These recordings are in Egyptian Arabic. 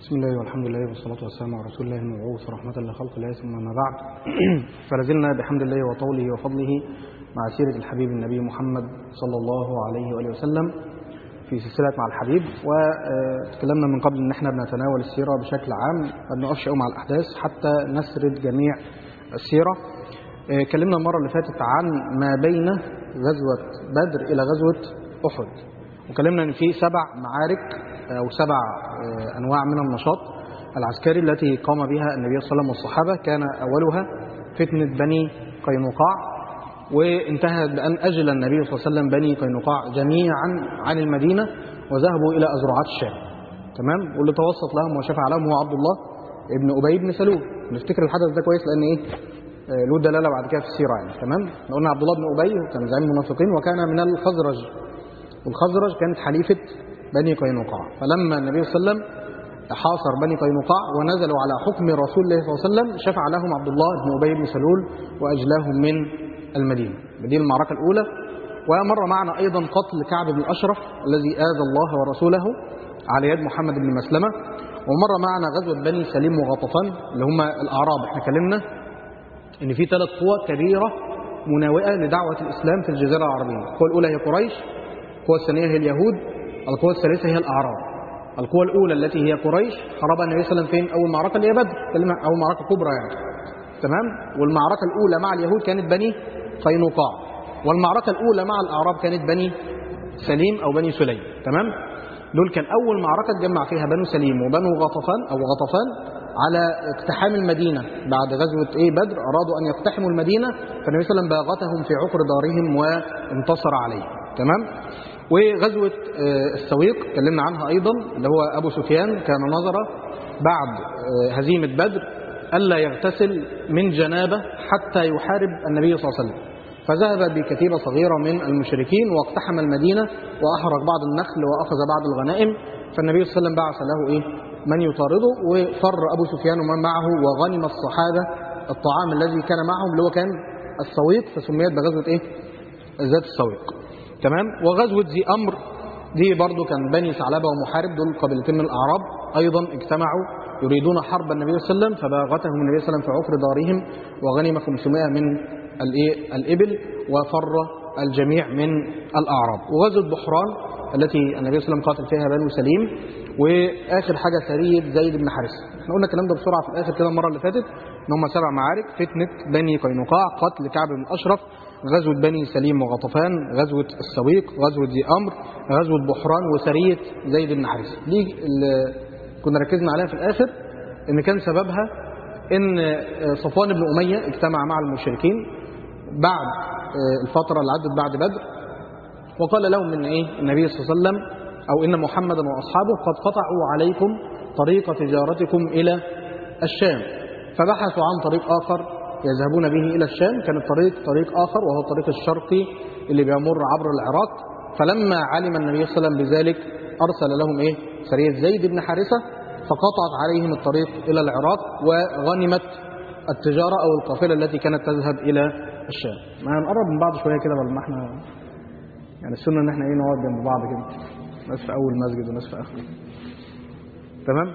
بسم الله والحمد لله والصلاة والسلام على رسول الله المبعوث رحمة لخلق الله ثم ما بعد فلازلنا بحمد الله وطوله وفضله مع سيرة الحبيب النبي محمد صلى الله عليه وآله وسلم في سلسلة مع الحبيب وتكلمنا من قبل ان احنا بنتناول السيرة بشكل عام ما بنقفش قوي مع الأحداث حتى نسرد جميع السيرة اتكلمنا المرة اللي فاتت عن ما بين غزوة بدر إلى غزوة أحد وكلمنا ان في سبع معارك او سبع انواع من النشاط العسكري التي قام بها النبي صلى الله عليه وسلم والصحابه كان اولها فتنه بني قينقاع وانتهت بان اجل النبي صلى الله عليه وسلم بني قينقاع جميعا عن المدينه وذهبوا الى ازرعات الشام تمام واللي توسط لهم وشفع لهم هو عبد الله ابن ابي بن سلول نفتكر الحدث ده كويس لان ايه له دلاله بعد كده في السيره يعني تمام قلنا عبد الله بن ابي كان زعيم المنافقين وكان من الخزرج والخزرج كانت حليفة بني قينقاع فلما النبي صلى الله عليه وسلم حاصر بني قينقاع ونزلوا على حكم رسول الله صلى الله عليه وسلم شفع لهم عبد الله بن أبي بن سلول وأجلاهم من المدينة دي المعركة الأولى ومر معنا أيضا قتل كعب بن الأشرف الذي آذى الله ورسوله على يد محمد بن مسلمة ومر معنا غزوة بني سليم وغطفان اللي هم الأعراب احنا كلمنا ان في ثلاث قوى كبيرة مناوئة لدعوة الإسلام في الجزيرة العربية القوى الأولى هي قريش القوة الثانية هي اليهود القوة الثالثة هي الأعراب القوة الأولى التي هي قريش حاربها النبي صلى الله عليه وسلم فين أول معركة اللي هي بدر أول معركة كبرى يعني تمام والمعركة الأولى مع اليهود كانت بني قينقاع والمعركة الأولى مع الأعراب كانت بني سليم أو بني سليم تمام دول كان أول معركة تجمع فيها بنو سليم وبنو غطفان أو غطفان على اقتحام المدينة بعد غزوة إيه بدر أرادوا أن يقتحموا المدينة فالنبي صلى الله عليه وسلم باغتهم في عقر دارهم وانتصر عليهم تمام وغزوة السويق اتكلمنا عنها أيضا اللي هو أبو سفيان كان نظر بعد هزيمة بدر ألا يغتسل من جنابه حتى يحارب النبي صلى الله عليه وسلم فذهب بكتيبة صغيرة من المشركين واقتحم المدينة وأحرق بعض النخل وأخذ بعض الغنائم فالنبي صلى الله عليه وسلم بعث له إيه من يطارده وفر أبو سفيان ومن معه وغنم الصحابة الطعام الذي كان معهم اللي هو كان السويق فسميت بغزوة إيه ذات السويق تمام وغزوة ذي أمر دي برضو كان بني ثعلبة ومحارب دول قبيلتين من الأعراب أيضا اجتمعوا يريدون حرب النبي صلى الله عليه وسلم فباغتهم النبي صلى الله عليه وسلم في عقر دارهم وغنم 500 من الإبل وفر الجميع من الأعراب وغزوة بحران التي النبي صلى الله عليه وسلم قاتل فيها بنو سليم واخر حاجه سريه زيد بن حارثه احنا قلنا الكلام ده بسرعه في الاخر كده المره اللي فاتت ان هم سبع معارك فتنه بني قينقاع قتل كعب بن اشرف غزوه بني سليم وغطفان غزوه السويق غزوه ذي امر غزوه بحران وسريه زيد بن حارثه دي اللي كنا ركزنا عليها في الاخر ان كان سببها ان صفوان بن اميه اجتمع مع المشركين بعد الفتره اللي عدت بعد بدر وقال لهم ان ايه النبي صلى الله عليه وسلم أو إن محمدا وأصحابه قد قطعوا عليكم طريق تجارتكم إلى الشام فبحثوا عن طريق آخر يذهبون به إلى الشام كان الطريق طريق آخر وهو الطريق الشرقي اللي بيمر عبر العراق فلما علم النبي صلى الله عليه وسلم بذلك أرسل لهم إيه سرية زيد بن حارثة فقطعت عليهم الطريق إلى العراق وغنمت التجارة أو القافلة التي كانت تذهب إلى الشام ما هنقرب من بعض شوية كده بدل ما احنا يعني السنة ان احنا ايه نقعد جنب بعض كده ناس في أول مسجد وناس في آخره تمام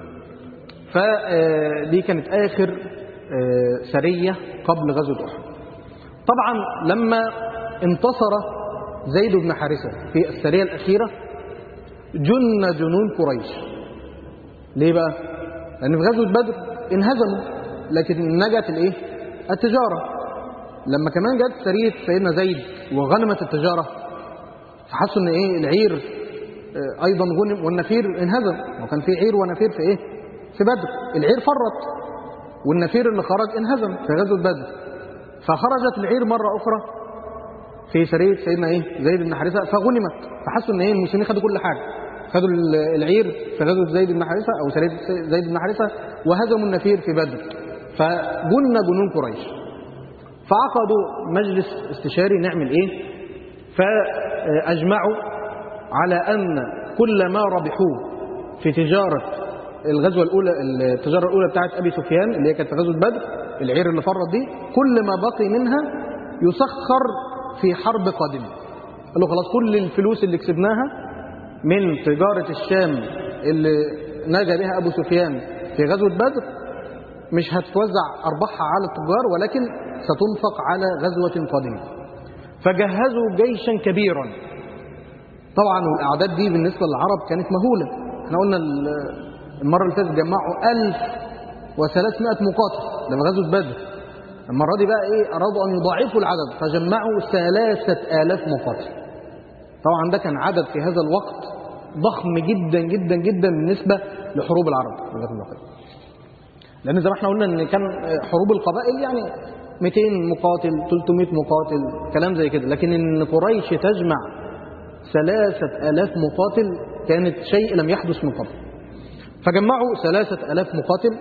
فدي كانت آخر سرية قبل غزوة أحد طبعا لما انتصر زيد بن حارثة في السرية الأخيرة جن جنون قريش ليه بقى؟ لأن في غزوة بدر انهزموا لكن نجت الايه؟ التجارة لما كمان جت سرية سيدنا زيد وغنمت التجارة فحسوا ان ايه العير ايضا غنم والنفير انهزم وكان في عير ونفير في ايه في بدر العير فرط والنفير اللي خرج انهزم في غزوه بدر فخرجت العير مره اخرى في سريه سيدنا ايه زيد بن حارثه فغنمت فحسوا ان ايه المسلمين خدوا كل حاجه خدوا العير في غزوه زيد بن حارثه او سريه زيد بن حارثه وهزموا النفير في بدر فجن جنون قريش فعقدوا مجلس استشاري نعمل ايه فاجمعوا على أن كل ما ربحوه في تجارة الغزوة الأولى التجارة الأولى بتاعت أبي سفيان اللي هي كانت في غزوة بدر العير اللي فرط دي كل ما بقي منها يسخر في حرب قادمة قال له خلاص كل الفلوس اللي كسبناها من تجارة الشام اللي نجا بها أبو سفيان في غزوة بدر مش هتوزع أرباحها على التجار ولكن ستنفق على غزوة قادمة فجهزوا جيشا كبيرا طبعا والأعداد دي بالنسبة للعرب كانت مهولة احنا قلنا المرة اللي فاتت جمعوا 1300 مقاتل ده في غزوة بدر المرة دي بقى ايه أرادوا أن يضاعفوا العدد فجمعوا 3000 مقاتل طبعا ده كان عدد في هذا الوقت ضخم جدا جدا جدا بالنسبة لحروب العرب جزاكم الله خير لأن زي ما احنا قلنا إن كان حروب القبائل يعني 200 مقاتل 300 مقاتل كلام زي كده لكن إن قريش تجمع ثلاثة آلاف مقاتل كانت شيء لم يحدث من قبل فجمعوا ثلاثة آلاف مقاتل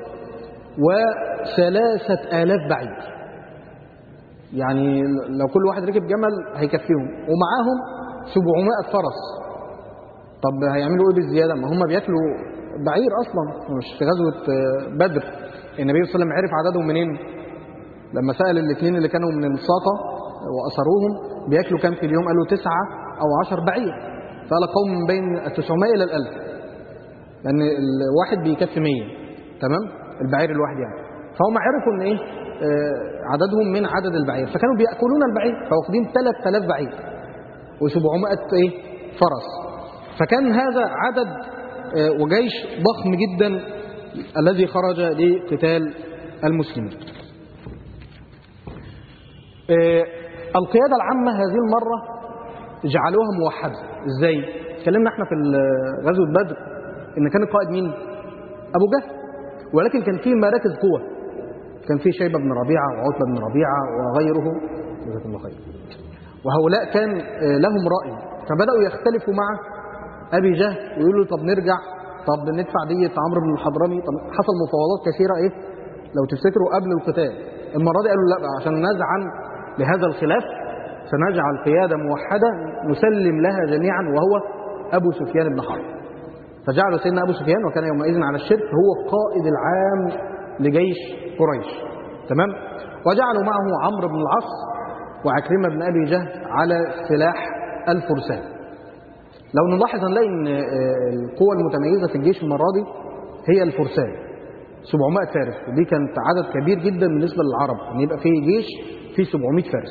وثلاثة آلاف بعير يعني لو كل واحد ركب جمل هيكفيهم ومعاهم 700 فرس طب هيعملوا ايه بالزيادة ما هم بياكلوا بعير اصلا مش في غزوة بدر النبي صلى الله عليه وسلم عرف عددهم منين لما سأل الاثنين اللي كانوا من الساقة وأسروهم بياكلوا كام في اليوم قالوا تسعة أو عشر بعير فقال قوم من بين التسعمائة إلى الألف لأن الواحد بيكفي مية تمام البعير الواحد يعني فهم عرفوا ان ايه آه عددهم من عدد البعير فكانوا بيأكلون البعير فواخدين 3000 بعير و700 ايه فرس فكان هذا عدد آه وجيش ضخم جدا الذي خرج لقتال المسلمين آه القيادة العامة هذه المرة جعلوها موحدة ازاي اتكلمنا احنا في غزوة بدر ان كان القائد مين ابو جهل ولكن كان فيه مراكز قوة كان فيه شيبة بن ربيعة وعتبة بن ربيعة وغيره جزاكم الله خير وهؤلاء كان لهم رأي فبدأوا يختلفوا مع أبي جهل ويقولوا طب نرجع طب ندفع دية عمرو بن الحضرمي طب حصل مفاوضات كثيرة إيه لو تفتكروا قبل القتال المرة دي قالوا لا بقى عشان نزعا لهذا الخلاف سنجعل قيادة موحدة نسلم لها جميعا وهو أبو سفيان بن حرب فجعلوا سيدنا أبو سفيان وكان يومئذ على الشرك هو القائد العام لجيش قريش تمام وجعلوا معه عمرو بن العاص وعكرمة بن أبي جهل على سلاح الفرسان لو نلاحظ هنلاقي ان القوة المتميزة في الجيش المرة دي هي الفرسان 700 فارس ودي كانت عدد كبير جدا بالنسبة للعرب ان يبقى فيه جيش فيه 700 فارس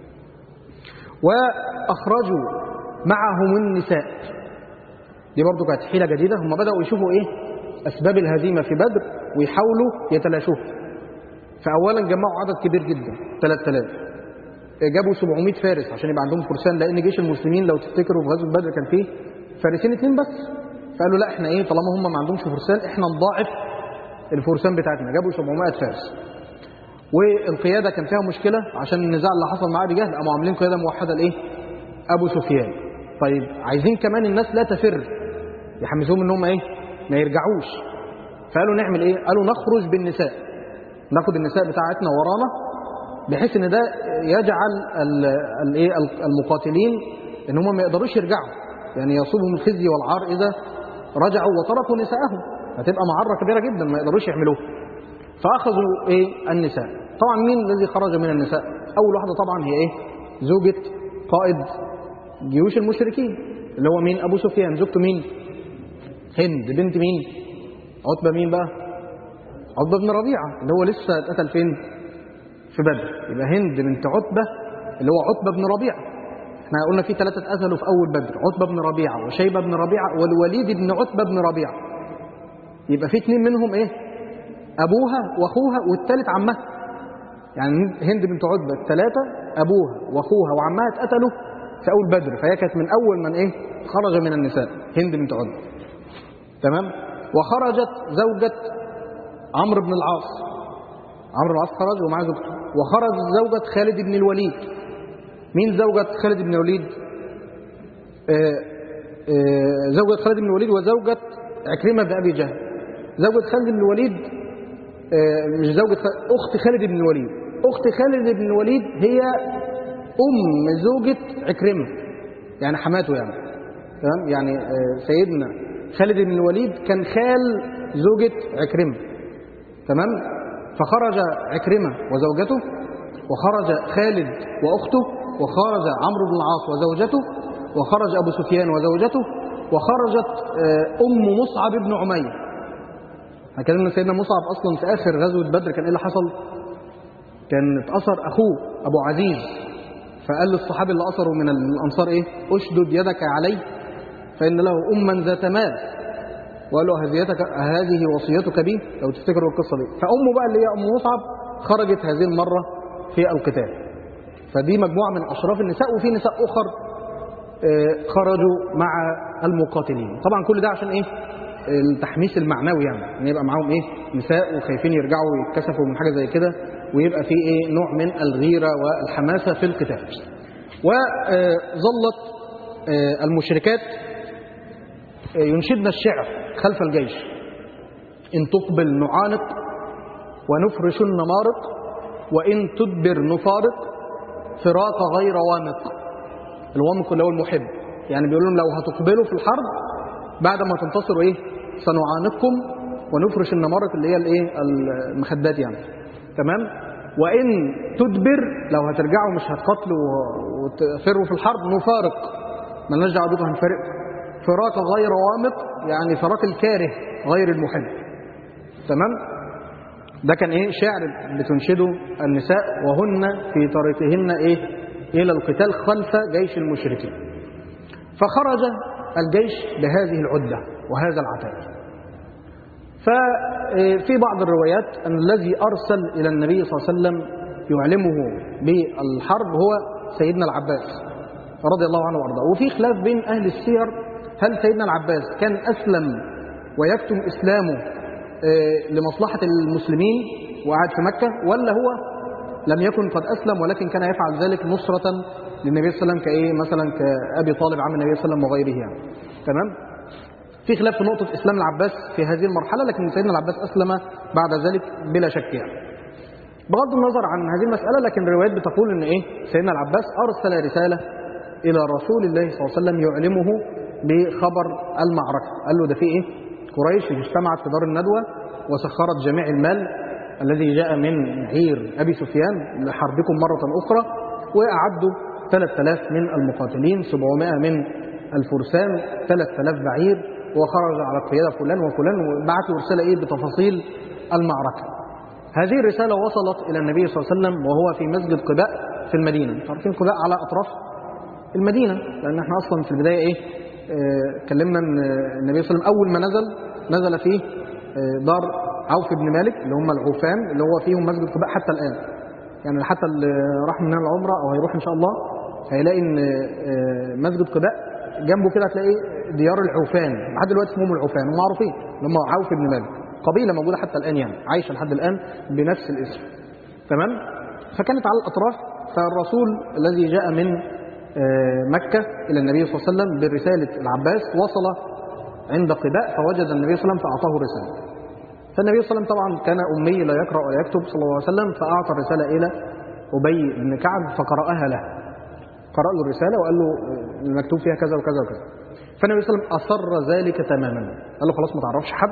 وأخرجوا معهم النساء دي برضو كانت حيلة جديدة هم بدأوا يشوفوا ايه أسباب الهزيمة في بدر ويحاولوا يتلاشوها فأولا جمعوا عدد كبير جدا 3000 جابوا 700 فارس عشان يبقى عندهم فرسان لأن جيش المسلمين لو تفتكروا في غزوة بدر كان فيه فارسين اتنين بس فقالوا لا احنا ايه طالما هم ما عندهمش فرسان احنا نضاعف الفرسان بتاعتنا جابوا 700 فارس والقيادة كان فيها مشكلة عشان النزاع اللي حصل مع أبي جهل قاموا عاملين قيادة موحدة لإيه؟ أبو سفيان طيب عايزين كمان الناس لا تفر يحمسوهم ان هم ايه ما يرجعوش فقالوا نعمل ايه قالوا نخرج بالنساء ناخد النساء بتاعتنا ورانا بحيث ان ده يجعل الايه المقاتلين ان هم ما يقدروش يرجعوا يعني يصيبهم الخزي والعار اذا رجعوا وتركوا نساءهم هتبقى معره كبيره جدا ما يقدروش يعملوها فاخذوا ايه النساء طبعا مين الذي خرج من النساء اول واحده طبعا هي ايه زوجة قائد جيوش المشركين اللي هو مين ابو سفيان زوجته مين هند بنت مين عتبة مين بقى عتبة بن ربيعة اللي هو لسه اتقتل فين في بدر يبقى هند بنت عتبة اللي هو عتبة بن ربيعة احنا قلنا في ثلاثة اتقتلوا في أول بدر عتبة بن ربيعة وشيبة بن ربيعة والوليد بن عتبة بن ربيعة يبقى في اثنين منهم ايه أبوها وأخوها والثالث عمها يعني هند بنت عتبة الثلاثة أبوها وأخوها وعمها اتقتلوا في أول بدر فهي كانت من أول من ايه خرج من النساء هند بنت عتبة تمام وخرجت زوجة عمرو بن العاص عمرو بن العاص خرج ومعاه زوجته وخرج زوجة خالد بن الوليد مين زوجة خالد بن الوليد آآ آآ زوجة خالد بن الوليد وزوجة عكرمة بن أبي جهل زوجة خالد بن الوليد مش زوجة خالد أخت خالد بن الوليد أخت خالد بن الوليد هي أم زوجة عكرمة يعني حماته يعني تمام يعني سيدنا خالد بن الوليد كان خال زوجة عكرمة تمام فخرج عكرمة وزوجته وخرج خالد وأخته وخرج عمرو بن العاص وزوجته وخرج أبو سفيان وزوجته وخرجت أم مصعب بن عمير احنا كلمنا سيدنا مصعب اصلا في اخر غزوه بدر كان ايه اللي حصل كان اتاثر اخوه ابو عزيز فقال للصحابي اللي اثروا من الانصار ايه اشدد يدك عليه فان له اما ذات مال وقال له هذيتك هذه وصيتك بي لو تفتكروا القصه دي فامه بقى اللي هي ام مصعب خرجت هذه المره في القتال فدي مجموعه من اشراف النساء وفي نساء اخر آه، خرجوا مع المقاتلين طبعا كل ده عشان ايه التحميس المعنوي يعني ان يبقى معاهم ايه نساء وخايفين يرجعوا يتكسفوا من حاجه زي كده ويبقى في ايه نوع من الغيره والحماسه في القتال وظلت المشركات آه، ينشدن الشعر خلف الجيش إن تقبل نعانق ونفرش النمارق وإن تدبر نفارق فراق غير وامق الوامق اللي هو المحب يعني بيقول لهم لو هتقبلوا في الحرب بعد ما تنتصروا ايه سنعانقكم ونفرش النمارق اللي هي الايه المخدات يعني تمام وان تدبر لو هترجعوا مش هتقاتلوا وتفروا في الحرب نفارق مالناش دعوه بيكم هنفرق فراق غير وامق يعني فراق الكاره غير المحب تمام ده كان ايه شعر بتنشده النساء وهن في طريقهن ايه الى القتال خلف جيش المشركين فخرج الجيش بهذه العده وهذا العتاد ففي بعض الروايات ان الذي ارسل الى النبي صلى الله عليه وسلم يعلمه بالحرب هو سيدنا العباس رضي الله عنه وارضاه وفي خلاف بين اهل السير هل سيدنا العباس كان اسلم ويكتم اسلامه آه، لمصلحه المسلمين وقعد في مكه ولا هو لم يكن قد اسلم ولكن كان يفعل ذلك نصره للنبي صلى الله عليه وسلم كايه مثلا كابي طالب عم النبي صلى الله عليه وسلم وغيره يعني تمام في خلاف في نقطه اسلام العباس في هذه المرحله لكن سيدنا العباس اسلم بعد ذلك بلا شك يعني بغض النظر عن هذه المساله لكن الروايات بتقول ان ايه سيدنا العباس ارسل رساله الى رسول الله صلى الله عليه وسلم يعلمه بخبر المعركه قال له ده في ايه قريش اجتمعت في دار الندوه وسخرت جميع المال الذي جاء من عير ابي سفيان لحربكم مره اخرى واعدوا 3000 من المقاتلين 700 من الفرسان 3000 بعير وخرج على القياده فلان وفلان وبعت له رساله ايه بتفاصيل المعركه هذه الرساله وصلت الى النبي صلى الله عليه وسلم وهو في مسجد قباء في المدينه انتوا عارفين قباء على اطراف المدينه لان احنا اصلا في البدايه ايه آه، اتكلمنا ان النبي صلى الله عليه وسلم اول ما نزل نزل في آه، دار عوف بن مالك اللي هم العوفان اللي هو فيهم مسجد قباء حتى الان يعني حتى اللي راح مننا العمره او هيروح ان شاء الله هيلاقي ان آه، مسجد قباء جنبه كده هتلاقي ديار العوفان لحد دلوقتي اسمهم العوفان هم معروفين اللي هم عوف بن مالك قبيله موجوده حتى الان يعني عايشه لحد الان بنفس الاسم تمام فكانت على الاطراف فالرسول الذي جاء من آه، مكه الى النبي صلى الله عليه وسلم برساله العباس وصل عند قباء فوجد النبي صلى الله عليه وسلم فاعطاه رساله فالنبي صلى الله عليه وسلم طبعا كان امي لا يقرا ولا يكتب صلى الله عليه وسلم فاعطى الرساله الى ابي بن كعب فقراها له قرأ له الرسالة وقال له المكتوب فيها كذا وكذا وكذا فالنبي صلى الله عليه وسلم أصر ذلك تماما قال له خلاص ما تعرفش حد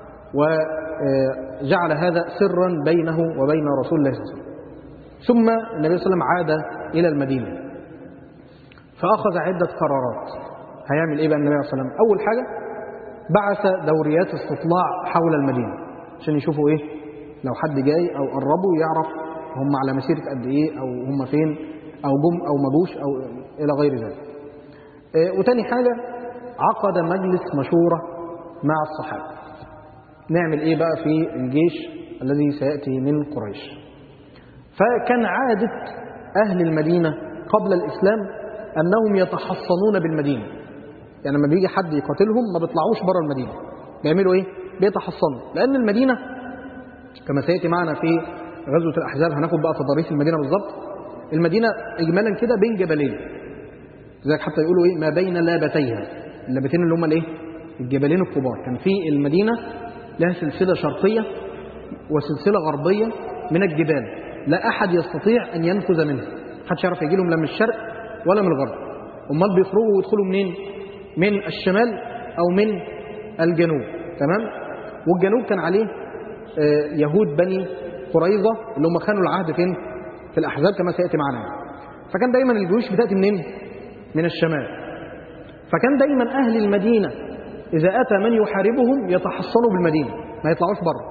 وجعل هذا سرا بينه وبين رسول الله صلى الله عليه وسلم ثم النبي صلى الله عليه وسلم عاد إلى المدينة فأخذ عدة قرارات هيعمل إيه بقى النبي صلى الله عليه وسلم أول حاجة بعث دوريات استطلاع حول المدينة عشان يشوفوا إيه لو حد جاي أو قربوا يعرف هم على مسيرة قد إيه أو هم فين أو جم أو ما جوش أو إلى غير ذلك آه، وتاني حاجة عقد مجلس مشورة مع الصحابة نعمل إيه بقى في الجيش الذي سيأتي من قريش فكان عادة أهل المدينة قبل الإسلام أنهم يتحصنون بالمدينة يعني لما بيجي حد يقاتلهم ما بيطلعوش بره المدينة بيعملوا إيه؟ بيتحصنوا لأن المدينة كما سيأتي معنا في غزوة الأحزاب هناخد بقى تضاريس المدينة بالظبط المدينة إجمالا كده بين جبلين لذلك حتى يقولوا إيه ما بين لابتيها اللابتين اللي هم الإيه الجبلين الكبار كان في المدينة لها سلسلة شرقية وسلسلة غربية من الجبال لا أحد يستطيع أن ينفذ منها محدش يعرف يجي لهم لا من الشرق ولا من الغرب أمال بيخرجوا ويدخلوا منين من الشمال أو من الجنوب تمام والجنوب كان عليه آه، يهود بني قريظة اللي هم خانوا العهد فين في الأحزاب كما سيأتي معنا فكان دايما الجيوش بتأتي منين من الشمال فكان دايما أهل المدينة إذا أتى من يحاربهم يتحصنوا بالمدينة ما يطلعوش بره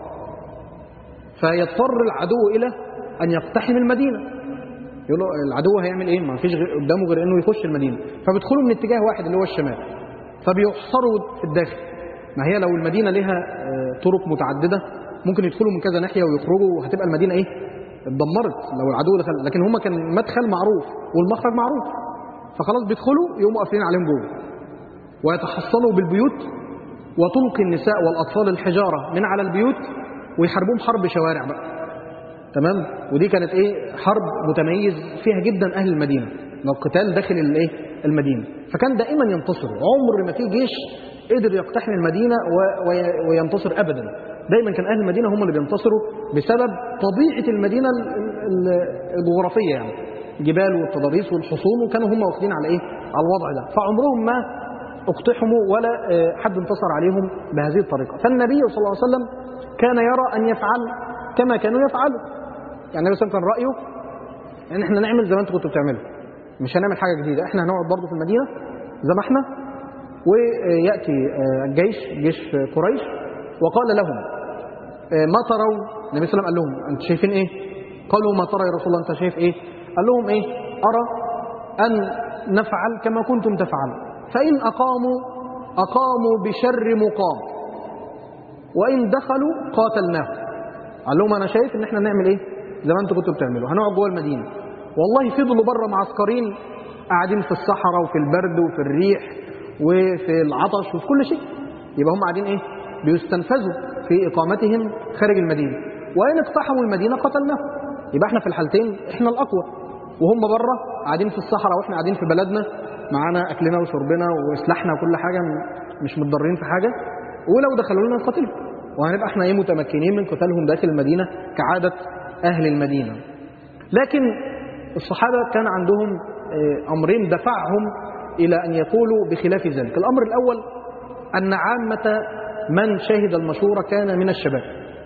فيضطر العدو الى ان يقتحم المدينه يقول له العدو هيعمل ايه ما فيش غير قدامه غير انه يخش المدينه فبيدخلوا من اتجاه واحد اللي هو الشمال فبيحصروا في الداخل ما هي لو المدينه لها آه، طرق متعدده ممكن يدخلوا من كذا ناحيه ويخرجوا وهتبقى المدينه ايه اتدمرت لو العدو دخل لكن هم كان المدخل معروف والمخرج معروف فخلاص بيدخلوا يقوموا قافلين عليهم جوه ويتحصنوا بالبيوت وتلقي النساء والاطفال الحجاره من على البيوت ويحاربوهم حرب شوارع بقى تمام ودي كانت ايه حرب متميز فيها جدا اهل المدينه لو القتال داخل الايه المدينه فكان دائما ينتصر عمر ما في جيش قدر يقتحم المدينه و- وي- وينتصر ابدا دايما كان اهل المدينه هم اللي بينتصروا بسبب طبيعه المدينه ال- ال- الجغرافيه يعني الجبال والتضاريس والحصون وكانوا هم واخدين على ايه على الوضع ده فعمرهم ما اقتحموا ولا آه، حد انتصر عليهم بهذه الطريقه فالنبي صلى الله عليه وسلم كان يرى ان يفعل كما كانوا يفعلوا يعني النبي صلى الله عليه وسلم كان رايه ان احنا نعمل زي ما انتوا كنتوا بتعملوا مش هنعمل حاجه جديده احنا هنقعد برضه في المدينه زي ما احنا وياتي آه، الجيش جيش قريش وقال لهم آه، ما ترون النبي صلى الله عليه وسلم قال لهم انتوا شايفين ايه قالوا ما ترى يا رسول الله انت شايف ايه قال لهم ايه ارى ان نفعل كما كنتم تفعلون فان اقاموا اقاموا بشر مقام وان دخلوا قاتلناهم قال لهم انا شايف ان احنا نعمل ايه زي ما انتوا كنتوا بتعملوا هنقعد جوه المدينه والله فضلوا بره معسكرين قاعدين في الصحراء وفي البرد وفي الريح وفي العطش وفي كل شيء يبقى هم قاعدين ايه بيستنفذوا في اقامتهم خارج المدينه وان اقتحموا المدينه قتلناهم يبقى احنا في الحالتين احنا الاقوى وهم بره قاعدين في الصحراء واحنا قاعدين في بلدنا معانا اكلنا وشربنا وسلاحنا وكل حاجه م- مش متضررين في حاجه ولو دخلوا لنا نقاتلهم وهنبقى احنا ايه متمكنين من قتالهم داخل المدينه كعاده اهل المدينه لكن الصحابه كان عندهم آه، امرين دفعهم الى ان يقولوا بخلاف ذلك الامر الاول ان عامه من شهد المشوره كان من الشباب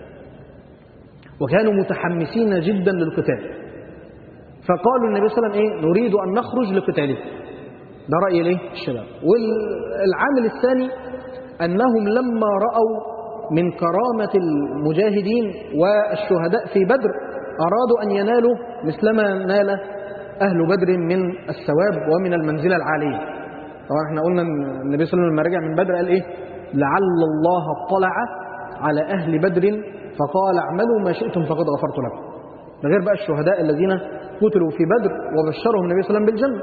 وكانوا متحمسين جدا للقتال فقالوا النبي صلى الله عليه وسلم ايه نريد ان نخرج لقتاله ده راي الايه الشباب والعامل الثاني انهم لما راوا من كرامه المجاهدين والشهداء في بدر ارادوا ان ينالوا مثلما نال اهل بدر من الثواب ومن المنزله العاليه طبعا احنا قلنا ان النبي صلى الله عليه وسلم لما رجع من بدر قال ايه لعل الله اطلع على اهل بدر فقال اعملوا ما شئتم فقد غفرت لكم ده غير بقى الشهداء الذين قتلوا في بدر وبشرهم النبي صلى الله عليه وسلم بالجنه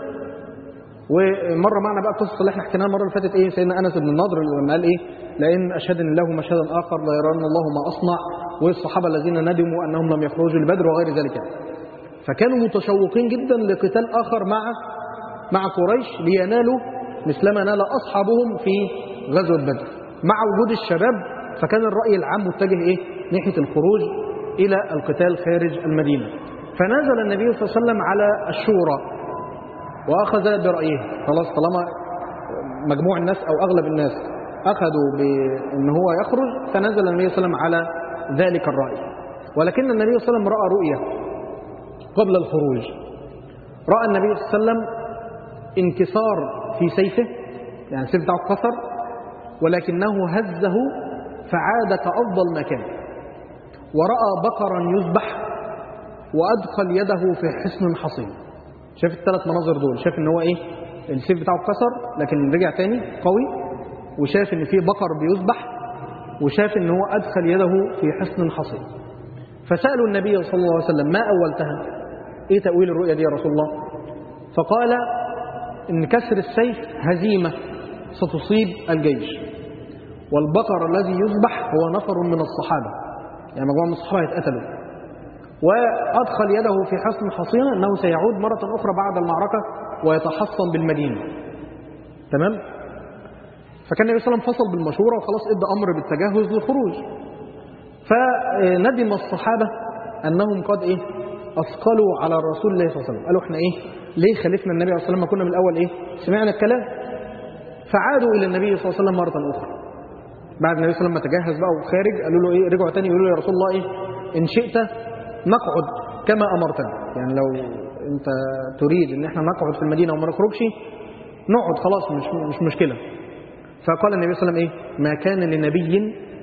ومره معنا بقى القصه اللي احنا حكيناها المره اللي فاتت ايه سيدنا انس بن النضر لما قال ايه لئن اشهدني الله مشهدا اخر ليرن الله ما اصنع والصحابه الذين ندموا انهم لم يخرجوا لبدر وغير ذلك يعني. فكانوا متشوقين جدا لقتال اخر مع مع قريش لينالوا مثلما نال اصحابهم في غزوه بدر مع وجود الشباب فكان الراي العام متجه ايه ناحيه الخروج الى القتال خارج المدينه فنزل النبي صلى الله عليه وسلم على الشورى واخذ برايه خلاص طالما مجموع الناس او اغلب الناس اخذوا بان هو يخرج فنزل النبي صلى الله عليه وسلم على ذلك الراي ولكن النبي صلى الله عليه وسلم راى رؤيه قبل الخروج راى النبي صلى الله عليه وسلم انكسار في سيفه يعني السيف بتاعه اتكسر ولكنه هزه فعاد كافضل ما كان وراى بقرا يذبح وادخل يده في حصن حصين شاف الثلاث مناظر دول شاف ان هو ايه السيف بتاعه اتكسر لكن رجع تاني قوي وشاف ان في بقر بيذبح وشاف ان هو ادخل يده في حصن حصين فسالوا النبي صلى الله عليه وسلم ما اولتها ايه تاويل الرؤيا دي يا رسول الله فقال ان كسر السيف هزيمه ستصيب الجيش والبقر الذي يذبح هو نفر من الصحابه يعني مجموعه من الصحابه يتقتلوا وأدخل يده في حصن حصينة أنه سيعود مرة أخرى بعد المعركة ويتحصن بالمدينة تمام؟ فكان النبي صلى الله عليه وسلم فصل بالمشورة وخلاص ادى أمر بالتجهز للخروج فندم الصحابة أنهم قد إيه أثقلوا على رسول الله صلى الله عليه وسلم قالوا إحنا إيه ليه خالفنا النبي صلى الله عليه وسلم ما كنا من الأول إيه سمعنا الكلام فعادوا إلى النبي صلى الله عليه وسلم مرة أخرى بعد النبي صلى الله عليه وسلم ما تجهز بقى وخارج قالوا له إيه رجعوا تاني يقولوا له يا رسول الله إيه إن شئت نقعد كما أمرتنا يعني لو أنت تريد إن إحنا نقعد في المدينة وما نخرجش نقعد خلاص مش مش مشكلة فقال النبي صلى الله عليه وسلم إيه ما كان لنبي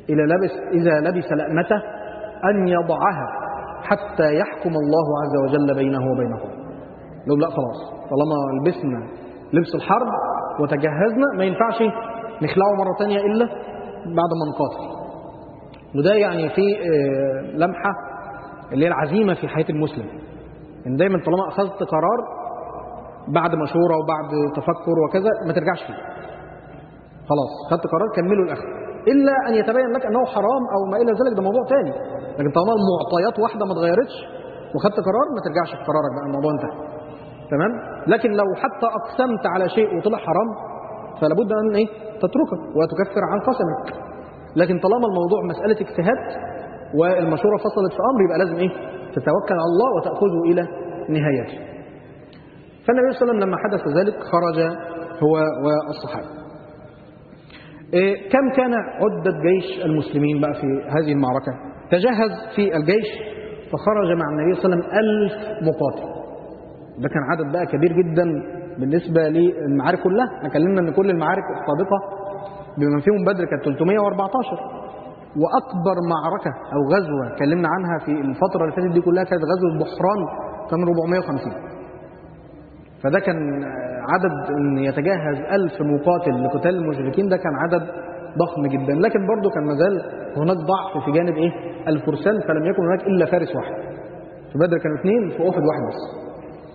إذا لبس إذا لبس لأمته أن يضعها حتى يحكم الله عز وجل بينه وبينهم لو لا خلاص طالما لبسنا لبس الحرب وتجهزنا ما ينفعش نخلعه مرة تانية إلا بعد ما نقاتل وده يعني في آه، لمحة اللي هي العزيمة في حياة المسلم إن دايما طالما أخذت قرار بعد مشورة وبعد تفكر وكذا ما ترجعش فيه خلاص خدت قرار كمله الآخر إلا أن يتبين لك أنه حرام أو ما إلى ذلك ده موضوع تاني لكن طالما المعطيات واحدة ما اتغيرتش وخدت قرار ما ترجعش في قرارك بقى الموضوع انتهى تمام لكن لو حتى أقسمت على شيء وطلع حرام فلابد أن إيه تتركه وتكفر عن قسمك لكن طالما الموضوع مسألة اجتهاد والمشورة فصلت في أمر يبقى لازم إيه تتوكل على الله وتأخذه إلى نهايته فالنبي صلى الله عليه وسلم لما حدث ذلك خرج هو والصحابة إيه كم كان عدة جيش المسلمين بقى في هذه المعركة تجهز في الجيش فخرج مع النبي صلى الله عليه وسلم ألف مقاتل ده كان عدد بقى كبير جدا بالنسبة للمعارك كلها احنا اتكلمنا ان كل المعارك السابقة بما فيهم بدر كانت 314 واكبر معركة او غزوة اتكلمنا عنها في الفترة اللي فاتت دي كلها كانت غزوة بحران كان 450 فده كان عدد ان يتجهز ألف مقاتل لقتال المشركين ده كان عدد ضخم جدا لكن برضه كان مازال هناك ضعف في جانب ايه الفرسان فلم يكن هناك الا فارس واحد في بدر كانوا اثنين في احد واحد بس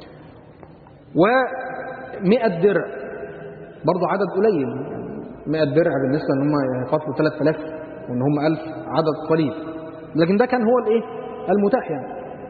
و100 درع برضه عدد قليل 100 درع بالنسبه ان هم يقاتلوا 3000 وان هم 1000 عدد قليل لكن ده كان هو الايه المتاح يعني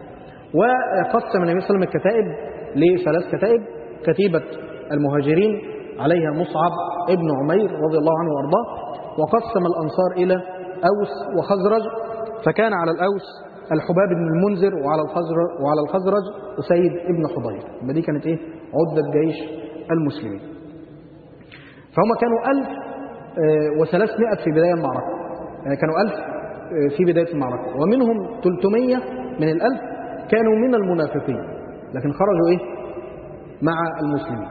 وقسم النبي صلى الله عليه وسلم الكتائب لثلاث كتائب كتيبه المهاجرين عليها مصعب ابن عمير رضي الله عنه وارضاه وقسم الانصار الى اوس وخزرج فكان على الاوس الحباب بن المنذر وعلى الخزرج وعلى الخزرج أسيد ابن حضير يبقى دي كانت ايه عدة جيش المسلمين فهم كانوا ألف وثلاثمائة في بداية المعركة يعني كانوا ألف في بداية المعركة ومنهم 300 من الألف كانوا من المنافقين لكن خرجوا ايه مع المسلمين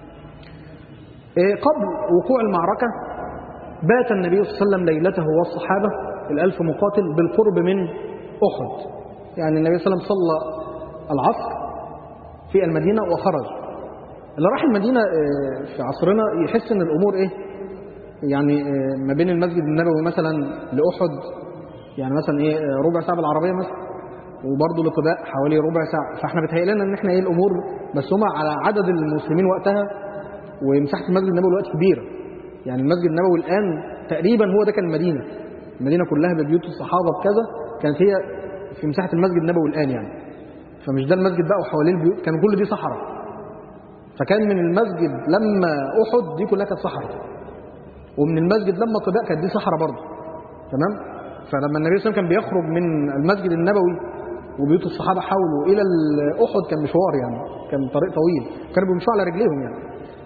إيه قبل وقوع المعركة بات النبي صلى الله عليه وسلم ليلته والصحابة الألف مقاتل بالقرب من أحد يعني النبي صلى الله عليه وسلم صلى العصر في المدينة وخرج اللي راح المدينة في عصرنا يحس ان الأمور إيه يعني ما بين المسجد النبوي مثلا لأحد يعني مثلا إيه ربع ساعة بالعربية مثلا وبرضه لقباء حوالي ربع ساعة فاحنا بتهيأ لنا ان احنا ايه الامور بس هما على عدد المسلمين وقتها ومساحة المسجد النبوي دلوقتي كبيرة يعني المسجد النبوي الآن تقريبا هو ده كان المدينة المدينة كلها ببيوت الصحابة بكذا كانت هي في مساحة المسجد النبوي الآن يعني فمش ده المسجد بقى وحواليه البيوت كان كل دي صحراء فكان من المسجد لما أحد دي كلها كانت صحراء ومن المسجد لما قباء كانت دي صحراء برضه تمام فلما النبي صلى الله عليه وسلم كان بيخرج من المسجد النبوي وبيوت الصحابة حوله إلى أحد كان مشوار يعني كان طريق طويل كانوا بيمشوا على رجليهم يعني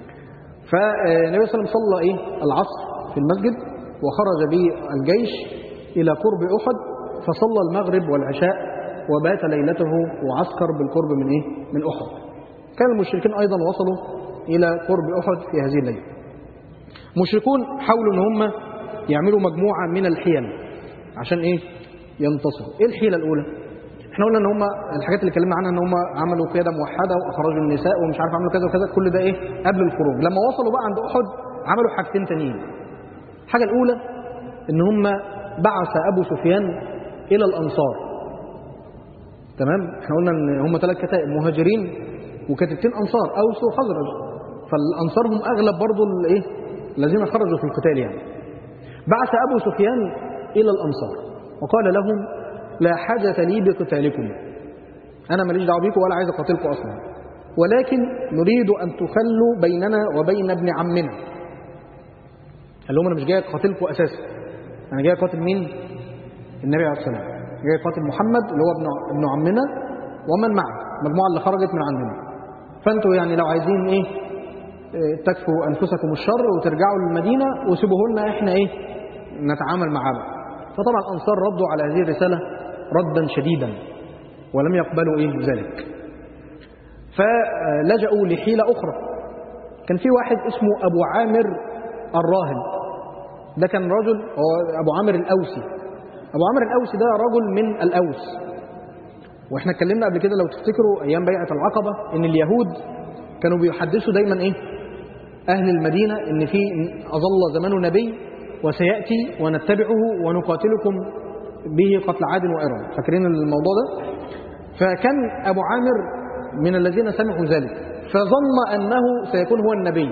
فالنبي صلى الله عليه وسلم صلى إيه العصر في المسجد وخرج بالجيش إلى قرب أحد فصلى المغرب والعشاء وبات ليلته وعسكر بالقرب من إيه؟ من أحد كان المشركين أيضا وصلوا إلى قرب أحد في هذه الليلة مشركون حاولوا أن هم يعملوا مجموعة من الحيل عشان إيه ينتصروا إيه الحيلة الأولى احنا قلنا ان هم الحاجات اللي اتكلمنا عنها ان هم عملوا قياده موحده واخرجوا النساء ومش عارف عملوا كذا وكذا كل ده ايه قبل الخروج لما وصلوا بقى عند احد عملوا حاجتين تانيين الحاجه الاولى ان هم بعث ابو سفيان الى الانصار تمام احنا قلنا ان هم ثلاث كتائب مهاجرين وكتيبتين انصار اوس وخزرج فالانصار هم اغلب برضو الايه الذين خرجوا في القتال يعني بعث ابو سفيان الى الانصار وقال لهم لا حاجة لي بقتالكم أنا ماليش دعوه بيكم ولا عايز أقاتلكم أصلا ولكن نريد أن تخلوا بيننا وبين ابن عمنا قال لهم أنا مش جاي أقاتلكم أساسا أنا جاي أقاتل مين؟ النبي عليه الصلاة والسلام جاي أقاتل محمد اللي هو ابن ابن عمنا ومن معه المجموعة اللي خرجت من عندنا فأنتوا يعني لو عايزين إيه تكفوا أنفسكم الشر وترجعوا للمدينة وسيبوه لنا إحنا إيه نتعامل معاه بقى فطبعا الأنصار ردوا على هذه الرسالة ردا شديدا ولم يقبلوا إيه ذلك فلجأوا لحيلة أخرى كان في واحد اسمه أبو عامر الراهب ده كان رجل هو ابو عامر الاوسي ابو عامر الاوسي ده رجل من الاوس واحنا اتكلمنا قبل كده لو تفتكروا ايام بيعه العقبه ان اليهود كانوا بيحدثوا دايما ايه اهل المدينه ان في اظل زمان نبي وسياتي ونتبعه ونقاتلكم به قتل عاد وارم فاكرين الموضوع ده فكان ابو عامر من الذين سمعوا ذلك فظن انه سيكون هو النبي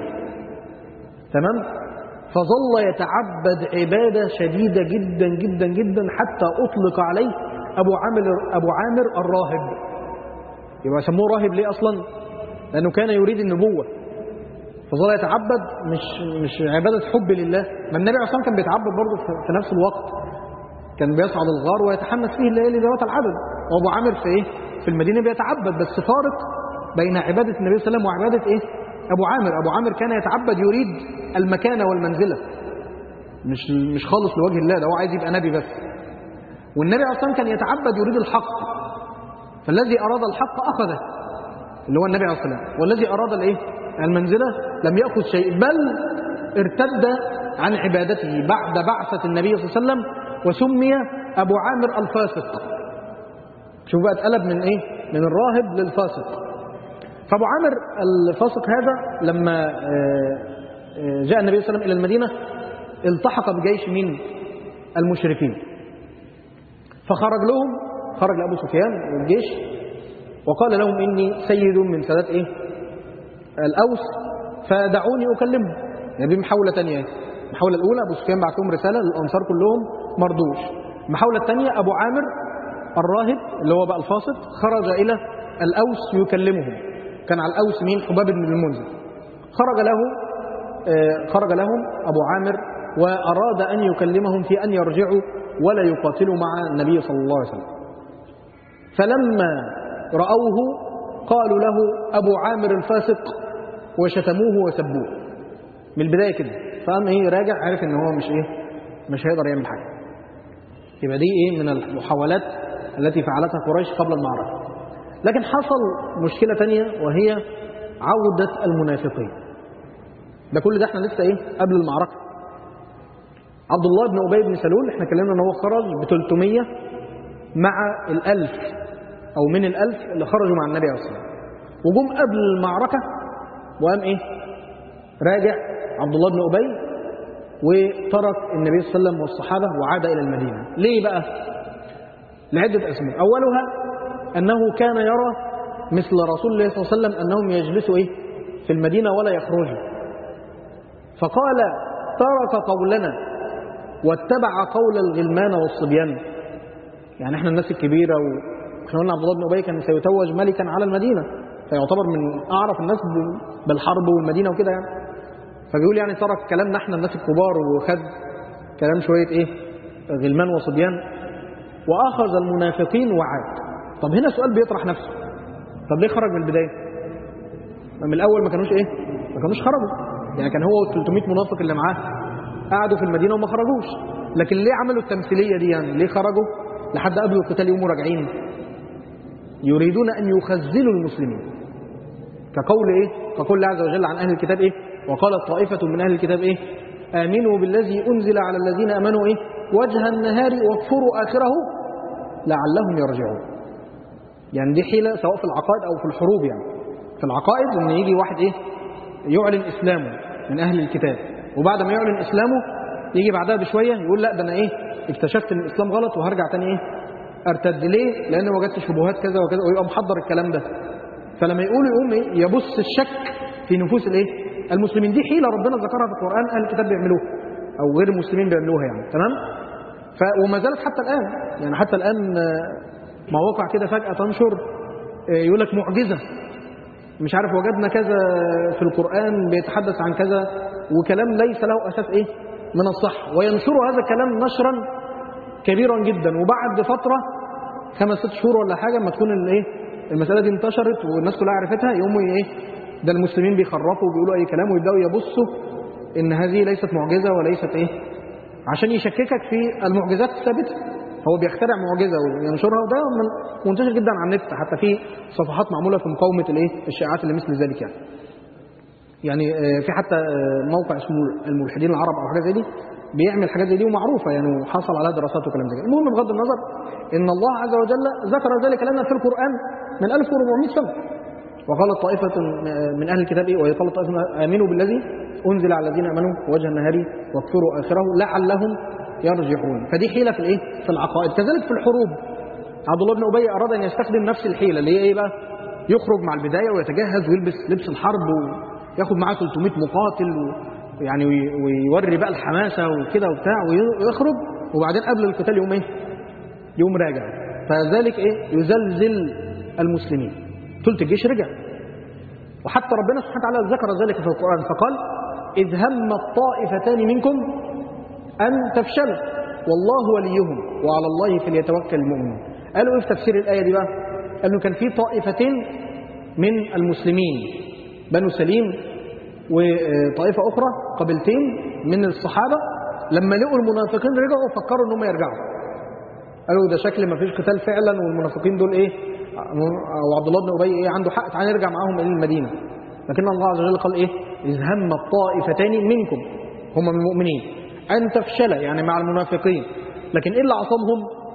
تمام فظل يتعبد عبادة شديدة جدا جدا جدا حتى أطلق عليه أبو عامر, أبو عامر الراهب يبقى سموه راهب ليه أصلا لأنه كان يريد النبوة فظل يتعبد مش مش عبادة حب لله ما النبي عليه الصلاة كان بيتعبد برضه في نفس الوقت كان بيصعد الغار ويتحمس فيه الليالي ذوات العدد وأبو عامر في إيه في المدينة بيتعبد بس فارق بين عبادة النبي صلى الله عليه وسلم وعبادة إيه أبو عامر أبو عامر كان يتعبد يريد المكانة والمنزلة مش مش خالص لوجه الله ده هو عايز يبقى نبي بس والنبي أصلا كان يتعبد يريد الحق فالذي أراد الحق أخذه اللي هو النبي عليه الصلاة والسلام والذي أراد الإيه المنزلة لم يأخذ شيء بل ارتد عن عبادته بعد بعثة النبي صلى الله عليه وسلم وسمي أبو عامر الفاسق شوف بقى اتقلب من إيه من الراهب للفاسق فابو عامر الفاسق هذا لما جاء النبي صلى الله عليه وسلم الى المدينه التحق بجيش مين المشركين فخرج لهم خرج لابو سفيان والجيش وقال لهم اني سيد من سادات ايه الاوس فدعوني اكلمهم يعني دي محاوله ثانيه المحاوله الاولى ابو سفيان بعت لهم رساله للانصار كلهم مردوش المحاوله الثانيه ابو عامر الراهب اللي هو بقى الفاسق خرج الى الاوس يكلمهم كان على الأوس مين حباب بن المنذر خرج له خرج لهم أبو عامر وأراد أن يكلمهم في أن يرجعوا ولا يقاتلوا مع النبي صلى الله عليه وسلم فلما رأوه قالوا له أبو عامر الفاسق وشتموه وسبوه من البداية كده فقام إيه راجع عارف إن هو مش إيه مش هيقدر يعمل حاجة يبقى دي إيه من المحاولات التي فعلتها قريش قبل المعركة لكن حصل مشكلة تانية وهي عودة المنافقين ده كل ده احنا لسه ايه قبل المعركة عبد الله بن أبي بن سلول احنا اتكلمنا ان هو خرج ب 300 مع الألف أو من الألف اللي خرجوا مع النبي عليه الصلاة والسلام وجم قبل المعركة وقام ايه راجع عبد الله بن أبي وترك النبي صلى الله عليه وسلم والصحابة وعاد إلى المدينة ليه بقى لعدة أسباب أولها أنه كان يرى مثل رسول الله صلى الله عليه وسلم أنهم يجلسوا إيه في المدينة ولا يخرجوا فقال ترك قولنا واتبع قول الغلمان والصبيان يعني احنا الناس الكبيرة واحنا قلنا عبد الله بن أبي كان سيتوج ملكا على المدينة فيعتبر من أعرف الناس بالحرب والمدينة وكده يعني فبيقول يعني ترك كلامنا احنا الناس الكبار وخد كلام شوية ايه غلمان وصبيان وأخذ المنافقين وعاد طب هنا سؤال بيطرح نفسه طب ليه خرج من البداية من الأول ما كانوش إيه ما كانوش خرجوا يعني كان هو 300 منافق اللي معاه قعدوا في المدينة وما خرجوش لكن ليه عملوا التمثيلية دي يعني ليه خرجوا لحد قبل القتال يقوموا راجعين يريدون أن يخزلوا المسلمين كقول إيه كقول الله عز وجل عن أهل الكتاب إيه وقالت طائفة من أهل الكتاب إيه آمنوا بالذي أنزل على الذين أمنوا إيه وجه النهار واكفروا آخره لعلهم يرجعون يعني دي حيلة سواء في العقائد أو في الحروب يعني في العقائد إن يجي واحد إيه يعلن إسلامه من أهل الكتاب وبعد ما يعلن إسلامه يجي بعدها بشوية يقول لا ده أنا إيه اكتشفت إن الإسلام غلط وهرجع تاني إيه أرتد ليه لأن وجدت شبهات كذا وكذا ويبقى محضر الكلام ده فلما يقول يقوم إيه يبص الشك في نفوس الإيه المسلمين دي حيلة ربنا ذكرها في القرآن أهل الكتاب بيعملوها أو غير المسلمين بيعملوها يعني تمام ف وما زالت حتى الآن يعني حتى الآن مواقع كده فجأة تنشر يقول لك معجزة مش عارف وجدنا كذا في القرآن بيتحدث عن كذا وكلام ليس له أساس إيه من الصح وينشروا هذا الكلام نشرا كبيرا جدا وبعد فترة خمس ست شهور ولا حاجة ما تكون الايه المسألة دي انتشرت والناس كلها عرفتها يقوموا ايه ده المسلمين بيخرفوا وبيقولوا أي كلام ويبدأوا يبصوا إن هذه ليست معجزة وليست إيه عشان يشككك في المعجزات الثابتة هو بيخترع معجزة وينشرها وده منتشر جدا على النت حتى في صفحات معمولة في مقاومة الايه الشائعات اللي مثل ذلك يعني يعني في حتى موقع اسمه الملحدين العرب او حاجه زي دي بيعمل حاجات زي دي ومعروفه يعني وحصل عليها دراسات وكلام زي كده المهم بغض النظر ان الله عز وجل ذكر ذلك لنا في القران من 1400 سنه وقالت طائفة من أهل الكتاب إيه؟ وقالت طائفة آمنوا بالذي أنزل على الذين آمنوا وجه النهار واكفروا آخره لعلهم يرجعون فدي حيلة في الإيه؟ في العقائد كذلك في الحروب عبد الله بن أبي أراد أن يستخدم نفس الحيلة اللي هي إيه بقى؟ يخرج مع البداية ويتجهز ويلبس لبس الحرب وياخد معاه 300 مقاتل ويعني ويوري بقى الحماسة وكده وبتاع ويخرج وبعدين قبل القتال يوم إيه؟ يوم راجع فذلك إيه؟ يزلزل المسلمين ثلث الجيش رجع وحتى ربنا سبحانه وتعالى ذكر ذلك في القرآن فقال إذ هم الطائفتان منكم أن تفشلوا والله وليهم وعلى الله فليتوكل المؤمنون قالوا إيه في تفسير الآية دي بقى قالوا كان في طائفتين من المسلمين بنو سليم وطائفة أخرى قبيلتين من الصحابة لما لقوا المنافقين رجعوا فكروا ان هم يرجعوا قالوا ده شكل ما فيش قتال فعلا والمنافقين دول ايه وعبد الله بن ابي ايه عنده حق تعالى نرجع معاهم الى المدينه لكن الله عز وجل قال ايه اذ هم الطائفتان منكم هم من المؤمنين ان تفشل يعني مع المنافقين لكن ايه اللي عصمهم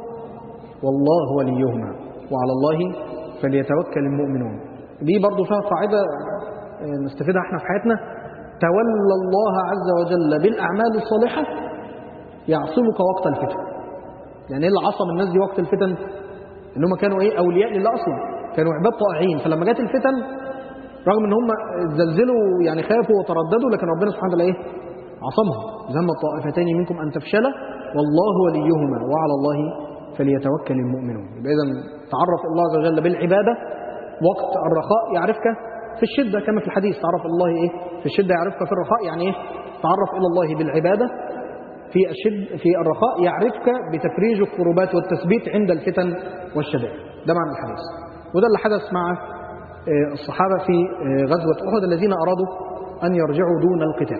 والله وليهما وعلى الله فليتوكل المؤمنون دي برضو فيها قاعده نستفيدها احنا في حياتنا تولى الله عز وجل بالاعمال الصالحه يعصمك وقت الفتن يعني ايه اللي عصم الناس دي وقت الفتن ان هم كانوا ايه اولياء لله اصلا كانوا عباد طائعين فلما جت الفتن رغم ان هم زلزلوا يعني خافوا وترددوا لكن ربنا سبحانه وتعالى ايه عصمهم ذم الطائفتين منكم ان تفشلا والله وليهما وعلى الله فليتوكل المؤمنون يبقى اذا تعرف الله عز وجل بالعباده وقت الرخاء يعرفك في الشده كما في الحديث تعرف الله ايه في الشده يعرفك في الرخاء يعني ايه تعرف الى الله بالعباده في الشد في الرخاء يعرفك بتفريج الكربات والتثبيت عند الفتن والشدائد ده معنى الحديث وده اللي حدث مع الصحابة في غزوة أحد الذين أرادوا أن يرجعوا دون القتال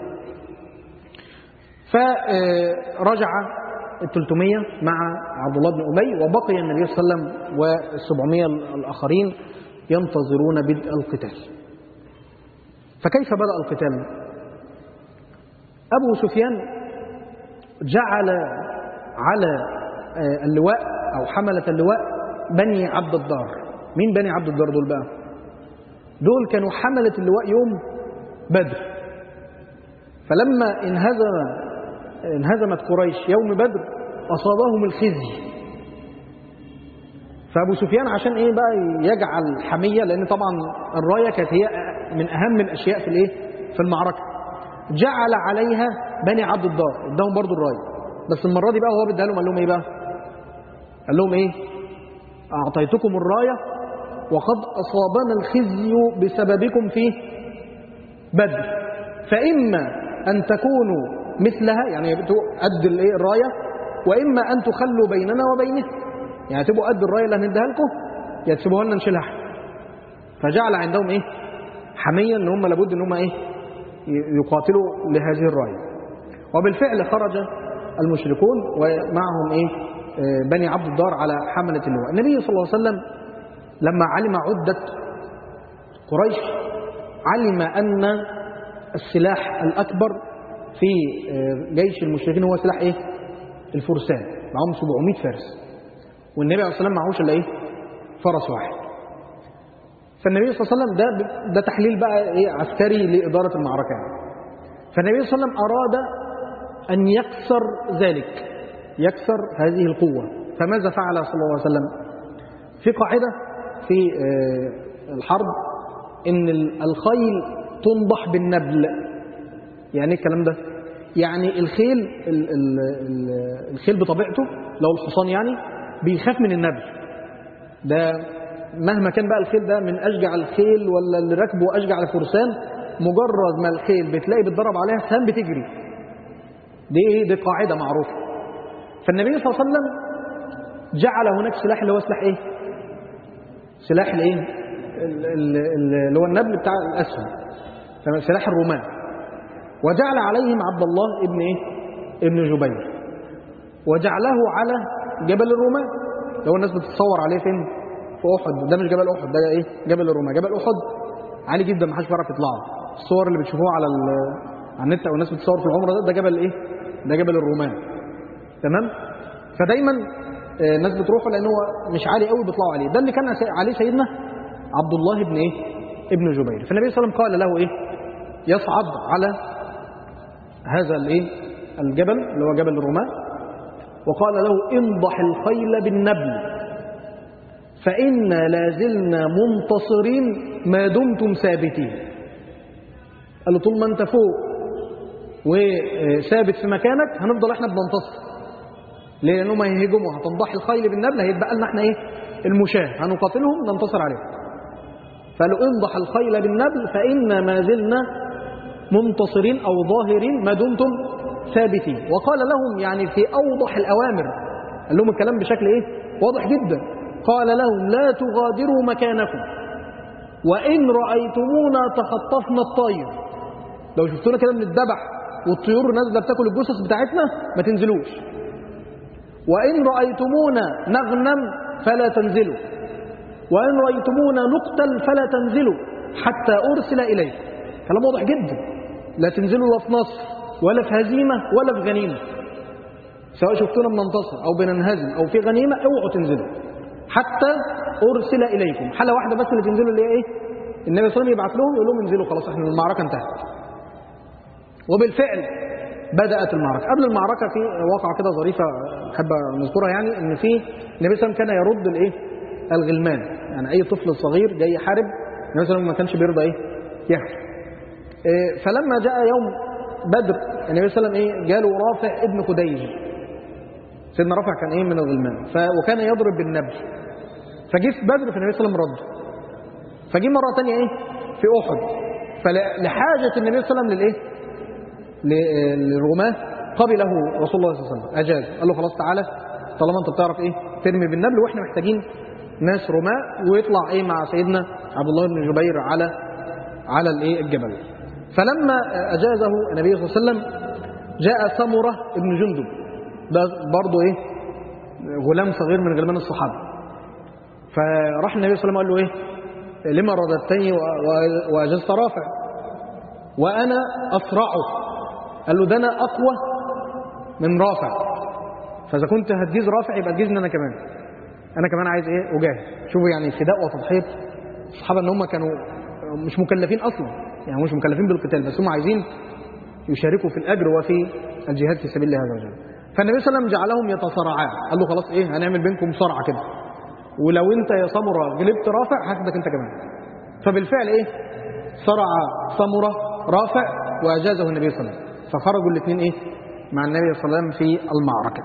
فرجع التلتمية مع عبد الله بن أبي وبقي النبي صلى الله عليه وسلم والسبعمية الآخرين ينتظرون بدء القتال فكيف بدأ القتال أبو سفيان جعل على اللواء أو حملة اللواء بني عبد الدار مين بني عبد الدار دول بقى دول كانوا حملة اللواء يوم بدر فلما انهزم انهزمت قريش يوم بدر أصابهم الخزي فأبو سفيان عشان إيه بقى يجعل حمية لأن طبعا الراية كانت هي من أهم الأشياء في الإيه في المعركة جعل عليها بني عبد الدار اداهم برضو الرايه بس المره دي بقى هو بدها لهم قال لهم ايه بقى قال لهم ايه اعطيتكم الرايه وقد اصابنا الخزي بسببكم في بدر فاما ان تكونوا مثلها يعني قد الايه الرايه واما ان تخلوا بيننا وبينه يعني تبقوا قد الرايه اللي هنديها لكم يا تسيبوها لنا نشيلها فجعل عندهم ايه حميه ان هم لابد ان هم ايه يقاتلوا لهذه الرايه وبالفعل خرج المشركون ومعهم ايه بني عبد الدار على حملة اللواء النبي صلى الله عليه وسلم لما علم عدة قريش علم أن السلاح الأكبر في جيش المشركين هو سلاح ايه الفرسان معهم 700 فارس والنبي عليه الصلاة والسلام معهوش إلا ايه فرس واحد فالنبي صلى الله عليه وسلم ده ده تحليل بقى ايه عسكري لإدارة المعركة يعني. فالنبي صلى الله عليه وسلم أراد أن يكسر ذلك يكسر هذه القوة فماذا فعل صلى الله عليه وسلم في قاعدة في الحرب إن الخيل تنضح بالنبل يعني ايه الكلام ده يعني الخيل ال ال ال الخيل بطبيعته لو الحصان يعني بيخاف من النبل ده مهما كان بقى الخيل ده من أشجع الخيل ولا اللي راكبه أشجع الفرسان مجرد ما الخيل بتلاقي بتضرب عليها سهام بتجري دي ايه دي قاعدة معروفة فالنبي صلى الله عليه وسلم جعل هناك سلاح اللي هو سلاح ايه سلاح الايه اللي هو النبل بتاع الاسهم سلاح الرومان وجعل عليهم عبد الله ابن ايه ابن جبير وجعله على جبل الرومان لو الناس بتتصور عليه فين في احد ده مش جبل احد ده ايه جبل الرومان جبل احد عالي جدا ما حدش بيعرف يطلعه الصور اللي بتشوفوها على على النت او الناس بتصور في العمره ده ده جبل ايه ده جبل الرومان تمام فدايما آه، الناس بتروحوا لان هو مش عالي قوي بيطلعوا عليه ده اللي كان عليه سيدنا عبد الله بن ايه ابن جبير فالنبي صلى الله عليه وسلم قال له ايه يصعد على هذا الايه الجبل اللي هو جبل الرومان وقال له انضح الخيل بالنبل فإنا لازلنا منتصرين ما دمتم ثابتين قال له طول ما انت فوق وثابت في مكانك هنفضل احنا بننتصر ليه؟ لانهم هيهجموا هتنضح الخيل بالنبل هيتبقى لنا احنا ايه المشاة هنقاتلهم ننتصر عليهم فقالوا انضح الخيل بالنبل فإنا ما زلنا منتصرين أو ظاهرين ما دمتم ثابتين وقال لهم يعني في أوضح الأوامر قال لهم الكلام بشكل إيه واضح جدا قال لهم لا تغادروا مكانكم وإن رأيتمونا تخطفنا الطير لو شفتونا كده بنتذبح والطيور نازله بتاكل الجثث بتاعتنا ما تنزلوش وإن رأيتمونا نغنم فلا تنزلوا وإن رأيتمونا نقتل فلا تنزلوا حتى أرسل إليكم كلام واضح جدا لا تنزلوا لا في نصر ولا في هزيمة ولا في غنيمة سواء شفتونا بننتصر أو بننهزم أو في غنيمة اوعوا تنزلوا حتى أرسل إليكم حالة واحدة بس اللي تنزلوا اللي هي إيه النبي صلى الله عليه وسلم يبعث لهم يقول لهم انزلوا خلاص احنا المعركة انتهت وبالفعل بدأت المعركة قبل المعركة في واقعة كده ظريفة أحب نذكرها يعني إن في النبي صلى الله عليه وسلم كان يرد الإيه الغلمان يعني أي طفل صغير جاي يحارب النبي صلى الله عليه وسلم ما كانش بيرضى إيه يحارب إيه فلما جاء يوم بدر النبي صلى الله عليه وسلم إيه جاله رافع ابن خديج سيدنا رافع كان إيه من الغلمان ف... وكان يضرب بالنبل فجه في بدر فالنبي صلى الله عليه وسلم رد فجه مرة تانية إيه في أحد فلحاجة النبي صلى الله عليه وسلم للإيه للرماة قبله رسول الله صلى الله عليه وسلم أجاز قال له خلاص تعالى طالما أنت بتعرف إيه ترمي بالنبل وإحنا محتاجين ناس رماة ويطلع إيه مع سيدنا عبد الله بن جبير على على الإيه الجبل فلما أجازه النبي صلى الله عليه وسلم جاء سمرة ابن جندب ده برضه إيه غلام صغير من غلمان الصحابة فراح النبي صلى الله عليه وسلم قال له إيه لما رددتني وأجزت رافع وأنا أسرعه قال له ده أنا أقوى من رافع فإذا كنت هتجيز رافع يبقى تجيزني أنا كمان أنا كمان عايز إيه أجاهد شوفوا يعني فداء وتضحية الصحابة إن هم كانوا مش مكلفين أصلا يعني مش مكلفين بالقتال بس هم عايزين يشاركوا في الأجر وفي الجهاد في سبيل الله عز وجل فالنبي صلى الله عليه وسلم جعلهم يتصارعان قال له خلاص إيه هنعمل بينكم صرعة كده ولو أنت يا سمرة غلبت رافع هاخدك أنت كمان فبالفعل إيه صرع سمرة رافع وأجازه النبي صلى الله عليه وسلم فخرجوا الاثنين ايه مع النبي صلى الله عليه وسلم في المعركة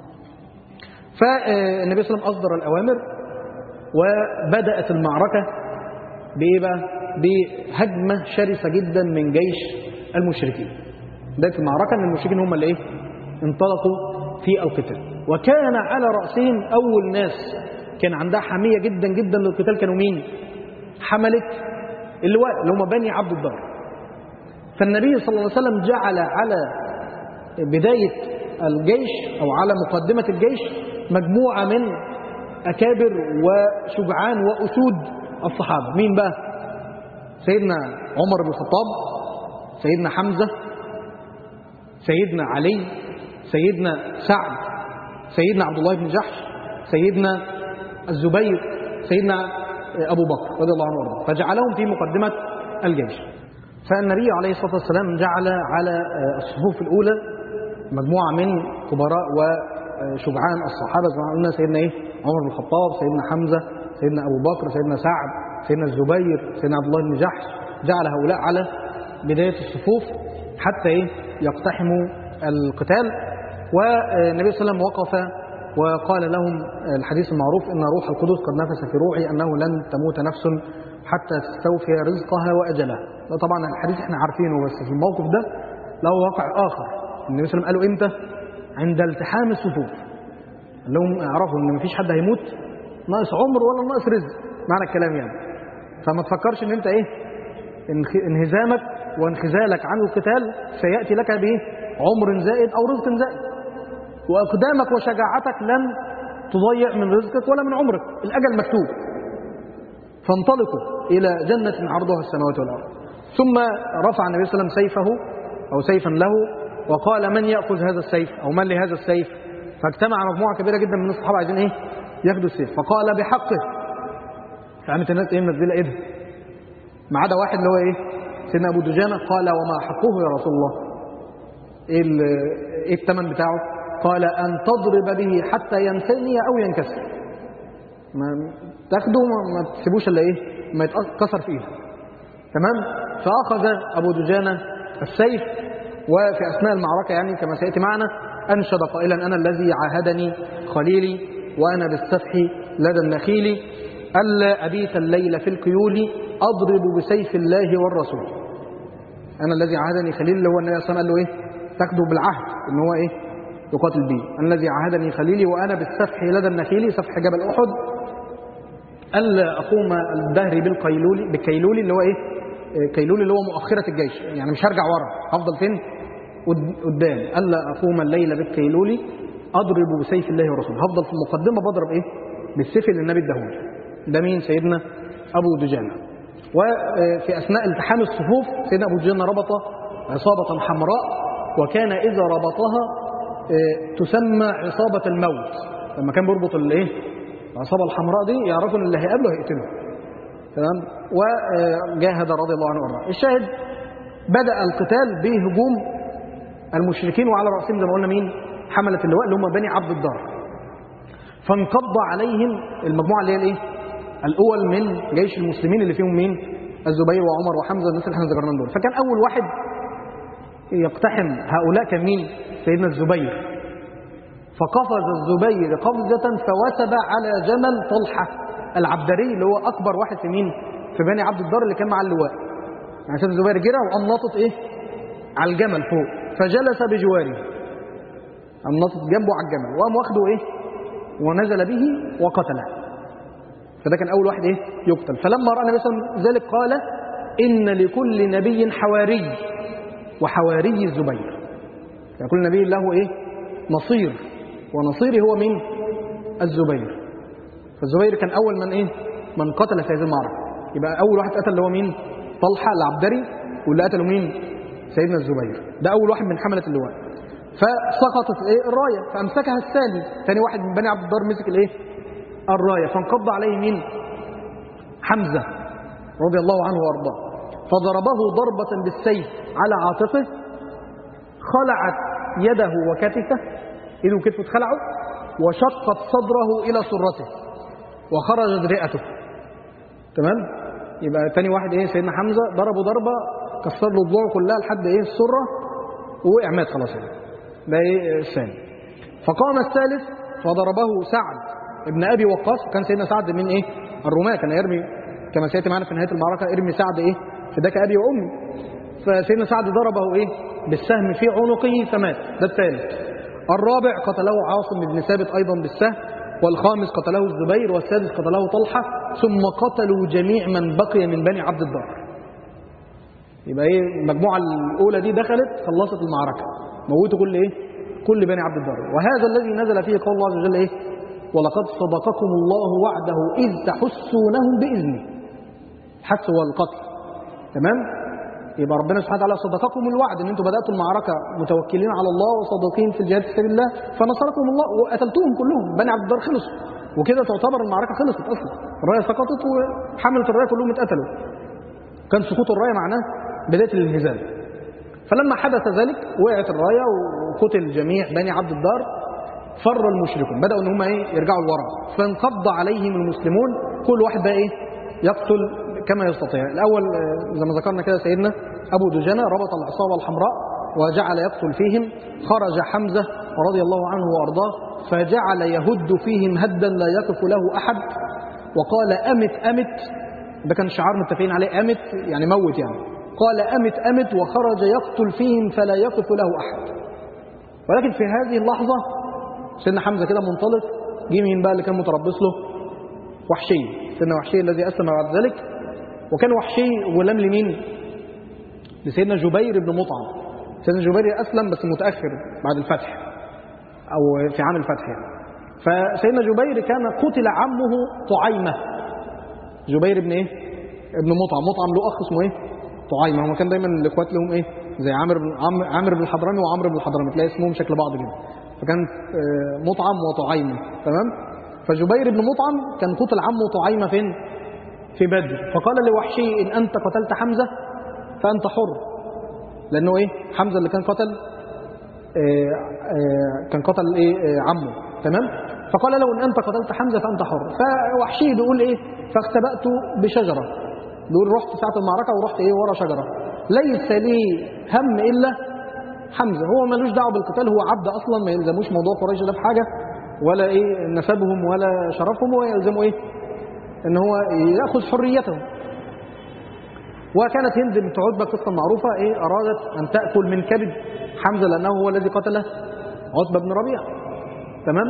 فالنبي صلى الله عليه وسلم أصدر الأوامر وبدأت المعركة بإيه بقى بهجمة شرسة جدا من جيش المشركين بدأت المعركة أن المشركين هم اللي إيه انطلقوا في القتال وكان على رأسهم أول ناس كان عندها حمية جدا جدا للقتال كانوا مين حملة اللواء اللي هم بني عبد الدار فالنبي صلى الله عليه وسلم جعل على بداية الجيش أو على مقدمة الجيش مجموعة من أكابر وشجعان وأسود الصحابة مين بقى؟ سيدنا عمر بن الخطاب سيدنا حمزة سيدنا علي سيدنا سعد سيدنا عبد الله بن جحش سيدنا الزبير سيدنا أبو بكر رضي الله عنه وارضاه فجعلهم في مقدمة الجيش فالنبي عليه الصلاة والسلام جعل على الصفوف الأولى مجموعة من كبراء وشجعان الصحابة زي ما قلنا سيدنا إيه؟ عمر بن الخطاب سيدنا حمزة سيدنا أبو بكر سيدنا سعد سيدنا الزبير سيدنا عبد الله بن جحش جعل هؤلاء على بداية الصفوف حتى إيه؟ يقتحموا القتال والنبي صلى الله عليه وسلم وقف وقال لهم الحديث المعروف إن روح القدس قد نفس في روحي أنه لن تموت نفس حتى تستوفي رزقها وأجلها ده طبعا الحديث احنا عارفينه بس في الموقف ده له واقع آخر النبي صلى الله عليه وسلم قالوا إمتى عند التحام الصفوف قال لهم اعرفوا إن مفيش حد هيموت ناقص عمر ولا ناقص رزق معنى الكلام يعني فما تفكرش إن أنت إيه انهزامك وانخزالك عن القتال سيأتي لك بإيه عمر زائد أو رزق زائد وأقدامك وشجاعتك لن تضيع من رزقك ولا من عمرك الأجل مكتوب فانطلقوا إلى جنة عرضها السماوات والأرض ثم رفع النبي صلى الله عليه وسلم سيفه أو سيفا له وقال من يأخذ هذا السيف أو من لهذا السيف فاجتمع مجموعة كبيرة جدا من الصحابة عايزين إيه ياخدوا السيف فقال بحقه فقامت الناس إيه منزلة إيدها ما عدا واحد اللي هو إيه سيدنا أبو دجانة قال وما حقه يا رسول الله إيه, إيه الثمن بتاعه قال أن تضرب به حتى ينثني أو ينكسر ما تاخده ما تسيبوش إلا إيه ما يتكسر فيه تمام فأخذ أبو دجانة السيف وفي أثناء المعركة يعني كما سيأتي معنا أنشد قائلا أنا الذي عاهدني خليلي وأنا بالسفح لدى النخيل ألا أبيت الليل في القيول أضرب بسيف الله والرسول أنا الذي عاهدني خليلي اللي هو النبي صلى الله عليه وسلم قال له إيه تاخده بالعهد إن هو إيه يقاتل به أنا الذي عاهدني خليلي وأنا بالسفح لدى النخيل سفح جبل أحد ألا أقوم الدهر بالقيلول بالكيلول اللي هو إيه كيلول اللي هو مؤخرة الجيش يعني مش هرجع ورا هفضل فين قدام ألا أقوم الليل بالكيلول أضرب بسيف الله ورسوله هفضل في المقدمة بضرب إيه بالسيف اللي النبي اداهولي ده مين سيدنا أبو دجانة وفي أثناء التحام الصفوف سيدنا أبو دجانة ربط عصابة حمراء وكان إذا ربطها تسمى عصابة الموت لما كان بيربط الايه العصابة الحمراء دي يعرفوا ان اللي هيقابله هيقتله تمام وجاهد رضي الله عنه وارضاه الشاهد بدأ القتال بهجوم المشركين وعلى رأسهم زي ما قلنا مين حملة اللواء اللي هم بني عبد الدار فانقض عليهم المجموعة اللي هي الايه الأول من جيش المسلمين اللي فيهم مين الزبير وعمر وحمزة الناس اللي احنا ذكرناهم دول فكان أول واحد يقتحم هؤلاء كان مين سيدنا الزبير فقفز الزبير قفزة فوثب على جمل طلحة العبدري اللي هو أكبر واحد في مين في بني عبد الدار اللي كان مع اللواء يعني سيدنا الزبير جرى وقام ناطط ايه على الجمل فوق فجلس بجواره قام ناطط جنبه على الجمل وقام واخده ايه ونزل به وقتله فده كان اول واحد ايه يقتل فلما راى النبي صلى الله عليه وسلم ذلك قال ان لكل نبي حواري وحواري الزبير يعني كل نبي له ايه نصير ونصيري هو مين الزبير فالزبير كان اول من ايه من قتل في هذه المعركه يبقى اول واحد قتل اللي هو مين طلحه العبدري واللي قتله مين سيدنا الزبير ده اول واحد من حمله اللواء فسقطت ايه الرايه فامسكها الثاني ثاني واحد من بني عبد الدار مسك الايه الرايه فانقض عليه مين حمزه رضي الله عنه وارضاه فضربه ضربه بالسيف على عاتقه خلعت يده وكتفه ايده وكتفه اتخلعوا وشقت صدره الى سرته وخرجت رئته تمام يبقى تاني واحد ايه سيدنا حمزه ضربه ضربه كسر له ضلوعه كلها لحد ايه السره ووقع مات خلاص يعني ده ايه الثاني فقام الثالث فضربه سعد ابن ابي وقاص كان سيدنا سعد من ايه الرماة كان يرمي كما سياتي معنا في نهايه المعركه ارمي سعد ايه فداك ابي وامي فسيدنا سعد ضربه ايه بالسهم في عنقه فمات ده الثالث الرابع قتله عاصم بن ثابت ايضا بالسهم والخامس قتله الزبير والسادس قتله طلحه ثم قتلوا جميع من بقي من بني عبد الدار يبقى ايه المجموعه الاولى دي دخلت خلصت المعركه موتوا كل ايه كل بني عبد الدار وهذا الذي نزل فيه قول الله عز وجل ايه ولقد صدقكم الله وعده اذ تحسونهم باذنه الحس هو القتل تمام يبقى ربنا سبحانه وتعالى صدقكم الوعد ان انتم بداتوا المعركه متوكلين على الله وصادقين في الجهاد في سبيل الله فنصركم الله وقتلتوهم كلهم بني عبد الدار خلصوا وكده تعتبر المعركه خلصت اصلا الرايه سقطت وحمله الرايه كلهم اتقتلوا كان سقوط الرايه معناه بدايه الانهزام فلما حدث ذلك وقعت الرايه وقتل جميع بني عبد الدار فر المشركون بداوا ان هم ايه يرجعوا لورا فانقض عليهم المسلمون كل واحد بقى ايه يقتل كما يستطيع الاول زي ما ذكرنا كده سيدنا ابو دجانه ربط العصابه الحمراء وجعل يقتل فيهم خرج حمزه رضي الله عنه وارضاه فجعل يهد فيهم هدا لا يقف له احد وقال امت امت ده كان شعار متفقين عليه امت يعني موت يعني قال امت امت وخرج يقتل فيهم فلا يقف له احد ولكن في هذه اللحظه سيدنا حمزه كده منطلق جه مين بقى اللي كان متربص له وحشي سيدنا وحشي الذي اسلم بعد ذلك وكان وحشي غلام لمين لسيدنا جبير بن مطعم سيدنا جبير اسلم بس متاخر بعد الفتح او في عام الفتح يعني فسيدنا جبير كان قتل عمه طعيمه جبير بن ايه ابن مطعم مطعم له اخ اسمه ايه طعيمه هو كان دايما الاخوات لهم ايه زي عامر بن عم- عامر بن الحضرمي وعمرو بن الحضرمي تلاقي اسمهم شكل بعض كده فكان آه، مطعم وطعيمة تمام فجبير بن مطعم كان قتل عمه طعيمة فين في بدر فقال لوحشي إن أنت قتلت حمزة فأنت حر لأنه إيه حمزة اللي كان قتل آه، آه، كان قتل إيه آه، عمه تمام فقال له إن أنت قتلت حمزة فأنت حر فوحشي بيقول إيه فاختبأت بشجرة بيقول رحت ساعة المعركة ورحت إيه ورا شجرة ليس لي هم إلا حمزة هو ملوش دعوه بالقتال هو عبد أصلا ما يلزموش موضوع قريش ده بحاجة ولا إيه نسبهم ولا شرفهم هو يلزمه إيه إن هو يأخذ حريته وكانت هند بنت عتبة قصة معروفة إيه أرادت أن تأكل من كبد حمزة لأنه هو الذي قتله عتبة بن ربيعة تمام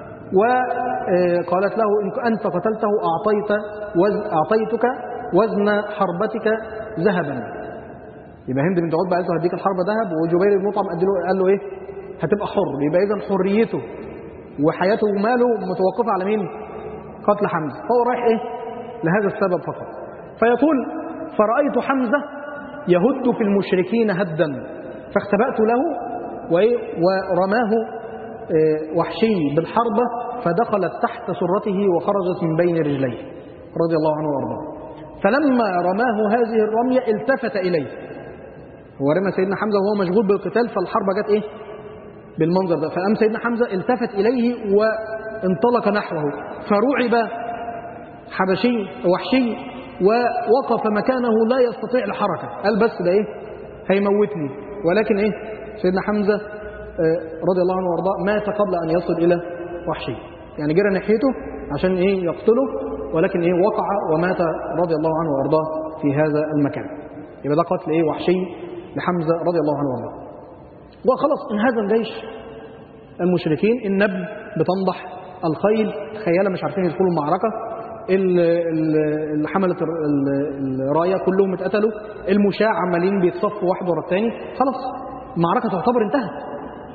وقالت له إن أنت قتلته أعطيت وز أعطيتك وزن حربتك ذهبا يبقى هند بنت عتبة قالت له هديك الحربة ذهب وجبير بن مطعم قال له قال له إيه هتبقى حر يبقى إذا حريته وحياته وماله متوقفة على مين قتل حمزة فهو رايح إيه لهذا السبب فقط فيقول فرأيت حمزة يهد في المشركين هدا فاختبأت له وإيه؟ ورماه آه، وحشي بالحربة فدخلت تحت سرته وخرجت من بين رجليه رضي الله عنه وارضاه فلما رماه هذه الرمية التفت إليه هو رمى سيدنا حمزة وهو مشغول بالقتال فالحربة جت إيه بالمنظر ده فقام سيدنا حمزة التفت إليه وانطلق نحوه فرعب حبشي وحشي ووقف مكانه لا يستطيع الحركة قال بس ده إيه هيموتني ولكن إيه سيدنا حمزة آه، رضي الله عنه وارضاه مات قبل أن يصل إلى وحشي يعني جرى ناحيته عشان إيه يقتله ولكن إيه وقع ومات رضي الله عنه وارضاه في هذا المكان يبقى ده قتل إيه وحشي لحمزة رضي الله عنه وارضاه وخلاص انهزم جيش المشركين النبل بتنضح الخيل خيالة مش عارفين يدخلوا المعركة ال- ال- اللي حملت ال- ال- الراية كلهم اتقتلوا المشاع عمالين بيتصفوا واحد ورا الثاني خلاص المعركة تعتبر انتهت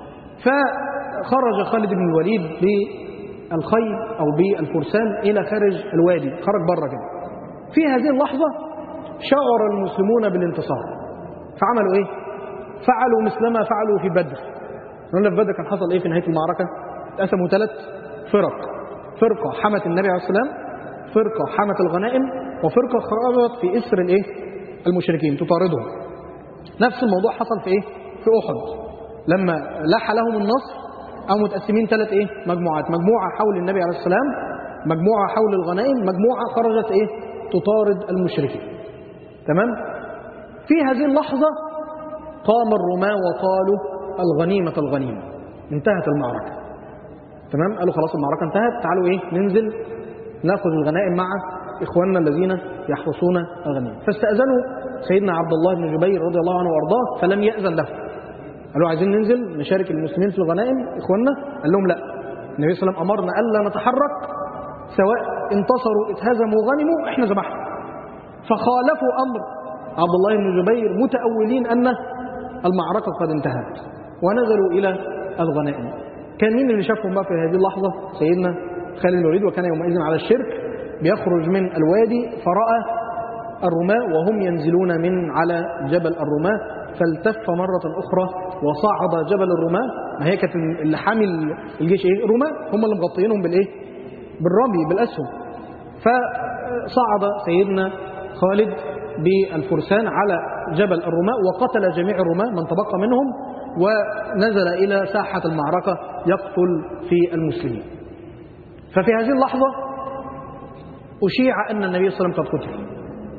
فخرج خالد بن الوليد بالخيل أو بالفرسان إلى خارج الوادي خرج بره كده في هذه اللحظة شعر المسلمون بالانتصار فعملوا إيه؟ فعلوا مثلما فعلوا في بدر قلنا في بدر كان حصل إيه في نهاية المعركة؟ اتقسموا ثلاث فرق فرقة حمت النبي عليه السلام فرقة حمت الغنائم وفرقة خرجت في إسر الإيه؟ المشركين تطاردهم نفس الموضوع حصل في إيه؟ في أحد لما لاح لهم النصر أو متقسمين ثلاث إيه؟ مجموعات مجموعة حول النبي عليه السلام مجموعة حول الغنائم مجموعة خرجت إيه؟ تطارد المشركين تمام؟ في هذه اللحظة قام الرماة وقالوا الغنيمة الغنيمة انتهت المعركة تمام قالوا خلاص المعركة انتهت تعالوا ايه ننزل ناخذ الغنائم مع اخواننا الذين يحرسون الغنيمة فاستأذنوا سيدنا عبد الله بن جبير رضي الله عنه وارضاه فلم يأذن له قالوا عايزين ننزل نشارك المسلمين في الغنائم اخواننا قال لهم لا النبي صلى الله عليه وسلم امرنا الا نتحرك سواء انتصروا اتهزموا غنموا احنا ذبحنا فخالفوا امر عبد الله بن جبير متأولين ان المعركة قد انتهت ونزلوا إلى الغنائم كان مين اللي شافهم بقى في هذه اللحظة سيدنا خالد بن الوليد وكان يومئذ على الشرك بيخرج من الوادي فرأى الرماة وهم ينزلون من على جبل الرماة فالتف مرة أخرى وصعد جبل الرماة ما هي كانت اللي حامل الجيش إيه رماة هم اللي مغطيينهم بالإيه بالرمي بالأسهم فصعد سيدنا خالد بالفرسان على جبل الرماة وقتل جميع الرماة من تبقى منهم ونزل إلى ساحة المعركة يقتل في المسلمين ففي هذه اللحظة أشيع أن النبي صلى الله عليه وسلم قد قتل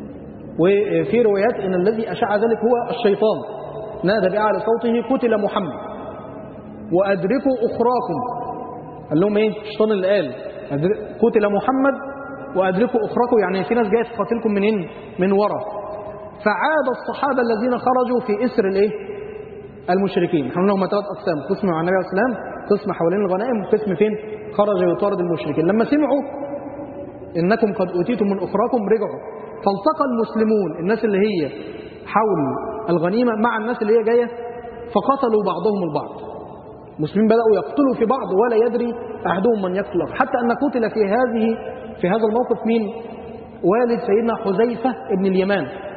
وفي روايات أن الذي أشاع ذلك هو الشيطان نادى بأعلى صوته قتل محمد وأدركوا أخراكم قال لهم إيه الشيطان اللي قال أدر- قتل محمد وأدركوا أخراكم يعني في ناس جاية تقاتلكم منين من ورا فعاد الصحابة الذين خرجوا في إسر الإيه المشركين احنا هم ثلاث أقسام قسم مع النبي عليه السلام قسم حوالين الغنائم وقسم فين خرج يطارد المشركين لما سمعوا إنكم قد أوتيتم من أخراكم رجعوا فالتقى المسلمون الناس اللي هي حول الغنيمة مع الناس اللي هي جاية فقتلوا بعضهم البعض المسلمين بدأوا يقتلوا في بعض ولا يدري أحدهم من يقتل الآخر. حتى أن قتل في هذه في هذا الموقف مين والد سيدنا حذيفة ابن اليمان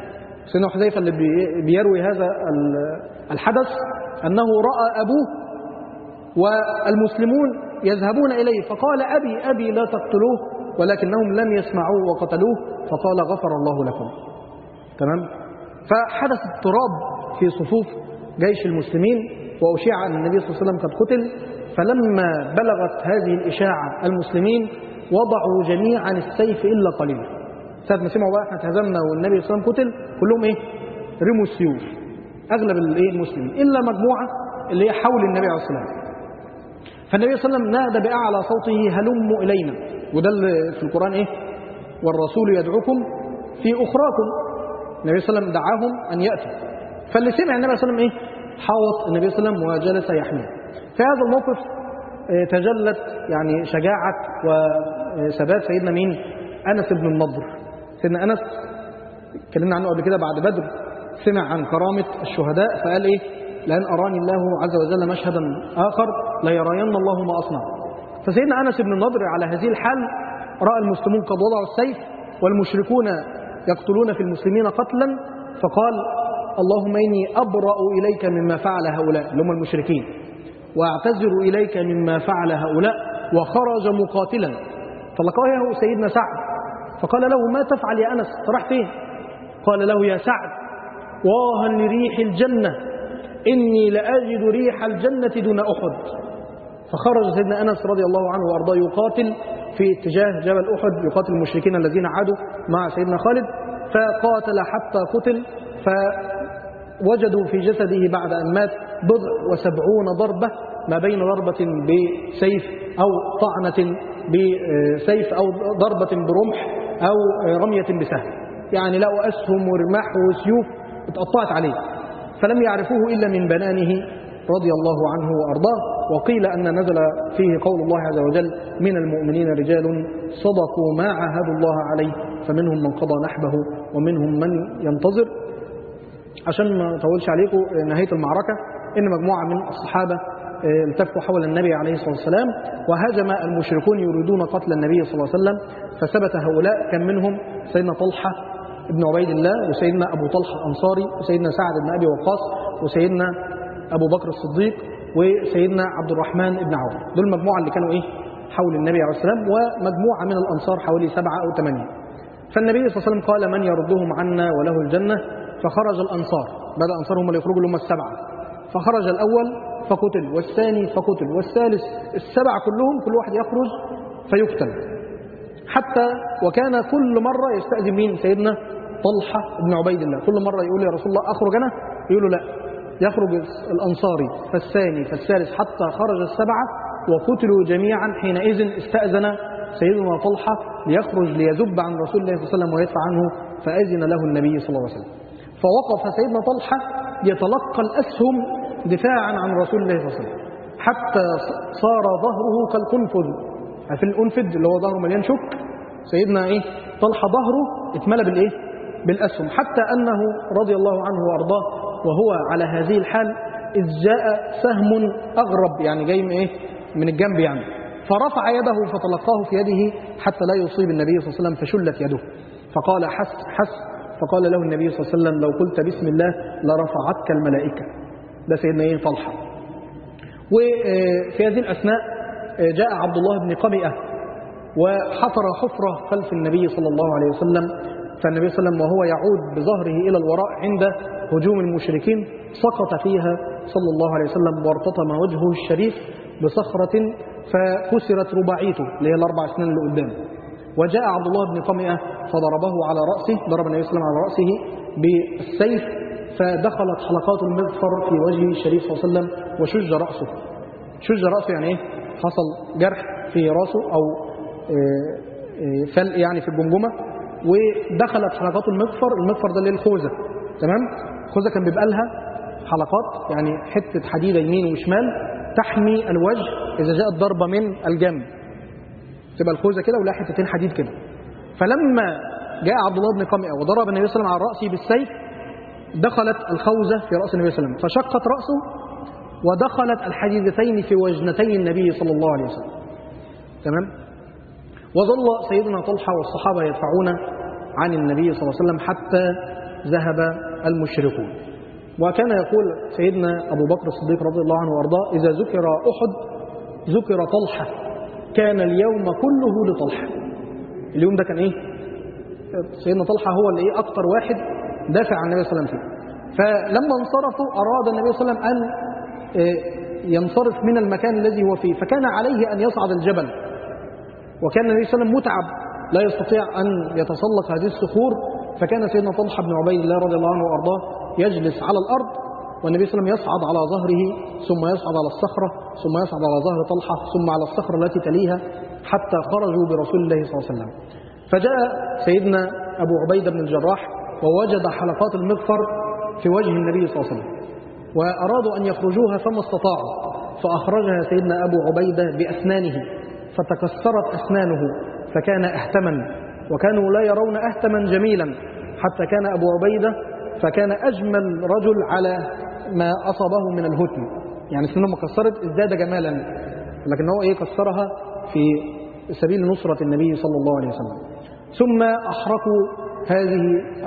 سيدنا حذيفة اللي بي- بيروي هذا ال- الحدث أنه رأى أبوه والمسلمون يذهبون إليه فقال أبي أبي لا تقتلوه ولكنهم لم يسمعوه وقتلوه فقال غفر الله لكم تمام فحدث اضطراب في صفوف جيش المسلمين وأشيع أن النبي صلى الله عليه وسلم قد قتل فلما بلغت هذه الإشاعة المسلمين وضعوا جميعا السيف إلا قليلا ساعة ما سمعوا بقى احنا اتهزمنا والنبي صلى الله عليه وسلم قتل كلهم ايه رموا السيوف أغلب الايه المسلمين إلا مجموعة اللي هي حول النبي عليه الصلاة والسلام فالنبي صلى الله عليه وسلم نادى بأعلى صوته هلموا إلينا وده اللي في القرآن إيه والرسول يدعوكم في أخراكم النبي صلى الله عليه وسلم دعاهم أن يأتوا فاللي سمع النبي صلى الله عليه وسلم إيه حاوط النبي صلى الله عليه وسلم وجلس يحميه في هذا الموقف آه، تجلت يعني شجاعة وثبات سيدنا مين أنس بن النضر سيدنا أنس اتكلمنا عنه قبل كده بعد بدر سمع عن كرامة الشهداء فقال إيه لأن أراني الله عز وجل مشهدا آخر ليرين الله ما أصنع فسيدنا أنس بن النضر على هذه الحال رأى المسلمون قد وضعوا السيف والمشركون يقتلون في المسلمين قتلا فقال اللهم إني أبرأ إليك مما فعل هؤلاء اللي هم المشركين وأعتذر إليك مما فعل هؤلاء وخرج مقاتلا فلقاه سيدنا سعد فقال له ما تفعل يا أنس راح فين قال له يا سعد واها لريح الجنة إني لأجد ريح الجنة دون أحد فخرج سيدنا أنس رضي الله عنه وأرضاه يقاتل في اتجاه جبل أحد يقاتل المشركين الذين عادوا مع سيدنا خالد فقاتل حتى قتل فوجدوا في جسده بعد أن مات بضع وسبعون ضربة ما بين ضربة بسيف أو طعنة بسيف أو ضربة برمح أو رمية بسهم يعني لقوا أسهم ورماح وسيوف اتقطعت عليه فلم يعرفوه إلا من بنانه رضي الله عنه وأرضاه وقيل أن نزل فيه قول الله عز وجل من المؤمنين رجال صدقوا ما عاهدوا الله عليه فمنهم من قضى نحبه ومنهم من ينتظر عشان ما أطولش عليكم نهاية المعركة إن مجموعة من الصحابة التفوا حول النبي عليه الصلاة والسلام وهاجم المشركون يريدون قتل النبي صلى الله عليه وسلم فثبت هؤلاء كان منهم سيدنا طلحة ابن عبيد الله وسيدنا أبو طلحة الأنصاري وسيدنا سعد بن أبي وقاص وسيدنا أبو بكر الصديق وسيدنا عبد الرحمن بن عوف دول المجموعة اللي كانوا إيه حول النبي عليه الصلاة والسلام ومجموعة من الأنصار حوالي سبعة أو ثمانية فالنبي صلى الله عليه وسلم قال من يردهم عنا وله الجنة فخرج الأنصار بدأ الأنصار هم اللي يخرجوا اللي هم السبعة فخرج الأول فقتل والثاني فقتل والثالث السبعة كلهم كل واحد يخرج فيقتل حتى وكان كل مرة يستأذن مين سيدنا طلحة بن عبيد الله كل مرة يقول يا رسول الله أخرج أنا يقول له لا يخرج الأنصاري فالثاني فالثالث حتى خرج السبعة وقتلوا جميعا حينئذ استأذن سيدنا طلحة ليخرج ليذب عن رسول الله صلى الله عليه وسلم ويدفع عنه فأذن له النبي صلى الله عليه وسلم فوقف سيدنا طلحة يتلقى الأسهم دفاعا عن رسول الله صلى الله عليه وسلم حتى صار ظهره كالقنفذ عارفين الأنفذ اللي هو ظهره مليان شك سيدنا إيه طلحة ظهره اتملى بالإيه بالأسهم حتى أنه رضي الله عنه وأرضاه وهو على هذه الحال إذ جاء سهم أغرب يعني جاي من إيه من الجنب يعني فرفع يده فتلقاه في يده حتى لا يصيب النبي صلى الله عليه وسلم فشلت يده فقال حس حس فقال له النبي صلى الله عليه وسلم لو قلت بسم الله لرفعتك الملائكة ده سيدنا ايه طلحة وفي هذه الأثناء جاء عبد الله بن قبئة وحفر حفرة خلف النبي صلى الله عليه وسلم فالنبي صلى الله عليه وسلم وهو يعود بظهره إلى الوراء عند هجوم المشركين سقط فيها صلى الله عليه وسلم وارتطم وجهه الشريف بصخرة فكسرت رباعيته اللي هي الأربع سنين اللي قدامه وجاء عبد الله بن قمئة فضربه على رأسه ضرب النبي صلى الله عليه وسلم على رأسه بالسيف فدخلت حلقات المغفر في وجهه الشريف صلى الله عليه وسلم وشج رأسه شج رأسه يعني ايه حصل جرح في رأسه أو فلق يعني في الجمجمة ودخلت حلقات المغفر المغفر ده اللي الخوذة تمام الخوذة كان بيبقى لها حلقات يعني حتة حديدة يمين وشمال تحمي الوجه إذا جاءت ضربة من الجنب تبقى الخوذة كده ولها حتتين حديد كده فلما جاء عبد الله بن قمئة وضرب النبي صلى الله عليه وسلم على رأسه بالسيف دخلت الخوذة في رأس النبي صلى الله عليه وسلم فشقت رأسه ودخلت الحديدتين في وجنتي النبي صلى الله عليه وسلم تمام وظل سيدنا طلحة والصحابة يدفعون عن النبي صلى الله عليه وسلم حتى ذهب المشركون وكان يقول سيدنا أبو بكر الصديق رضي الله عنه وأرضاه إذا ذكر أحد ذكر طلحة كان اليوم كله لطلحة اليوم ده كان إيه؟ سيدنا طلحة هو اللي إيه أكتر واحد دافع عن النبي صلى الله عليه وسلم فيه فلما انصرفوا أراد النبي صلى الله عليه وسلم أن ينصرف من المكان الذي هو فيه فكان عليه أن يصعد الجبل وكان النبي صلى الله عليه وسلم متعب لا يستطيع أن يتسلق هذه الصخور فكان سيدنا طلحة بن عبيد الله رضي الله عنه وأرضاه يجلس على الأرض والنبي صلى الله عليه وسلم يصعد على ظهره ثم يصعد على الصخرة ثم يصعد على ظهر طلحة ثم على الصخرة التي تليها حتى خرجوا برسول الله صلى الله عليه وسلم فجاء سيدنا أبو عبيدة بن الجراح ووجد حلقات المغفر في وجه النبي صلى الله عليه وسلم وأرادوا أن يخرجوها فما استطاعوا فأخرجها سيدنا أبو عبيدة بأسنانه فتكسرت أسنانه فكان أهتما وكانوا لا يرون أهتما جميلا حتى كان أبو عبيدة فكان أجمل رجل على ما أصابه من الهتم يعني سنه مكسرت ازداد جمالا لكن هو إيه كسرها في سبيل نصرة النبي صلى الله عليه وسلم ثم أحرقوا هذه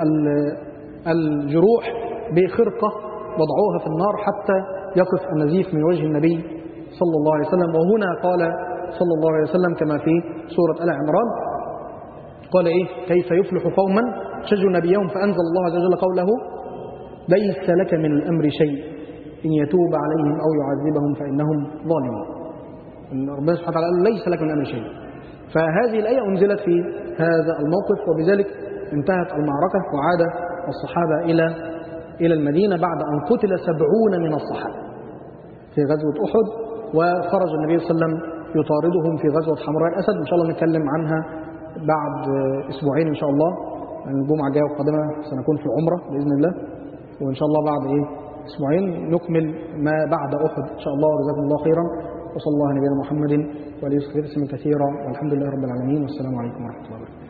الجروح بخرقة وضعوها في النار حتى يقف النزيف من وجه النبي صلى الله عليه وسلم وهنا قال صلى الله عليه وسلم كما في سورة آل عمران قال إيه كيف يفلح قوما شجوا نبيهم فأنزل الله عز وجل قوله ليس لك من الأمر شيء إن يتوب عليهم أو يعذبهم فإنهم ظالمون ربنا سبحانه وتعالى قال ليس لك من الأمر شيء فهذه الآية أنزلت في هذا الموقف وبذلك انتهت المعركة وعاد الصحابة إلى إلى المدينة بعد أن قتل سبعون من الصحابة في غزوة أحد وخرج النبي صلى الله عليه وسلم يطاردهم في غزوة حمراء الأسد إن شاء الله نتكلم عنها بعد أسبوعين إن شاء الله الجمعة الجاية القادمة سنكون في عمرة بإذن الله وإن شاء الله بعد إيه أسبوعين نكمل ما بعد أحد إن شاء الله وجزاكم الله خيرا وصلى الله على نبينا محمد وعليه وصحبه وسلم كثيرا والحمد لله رب العالمين والسلام عليكم ورحمة الله وبركاته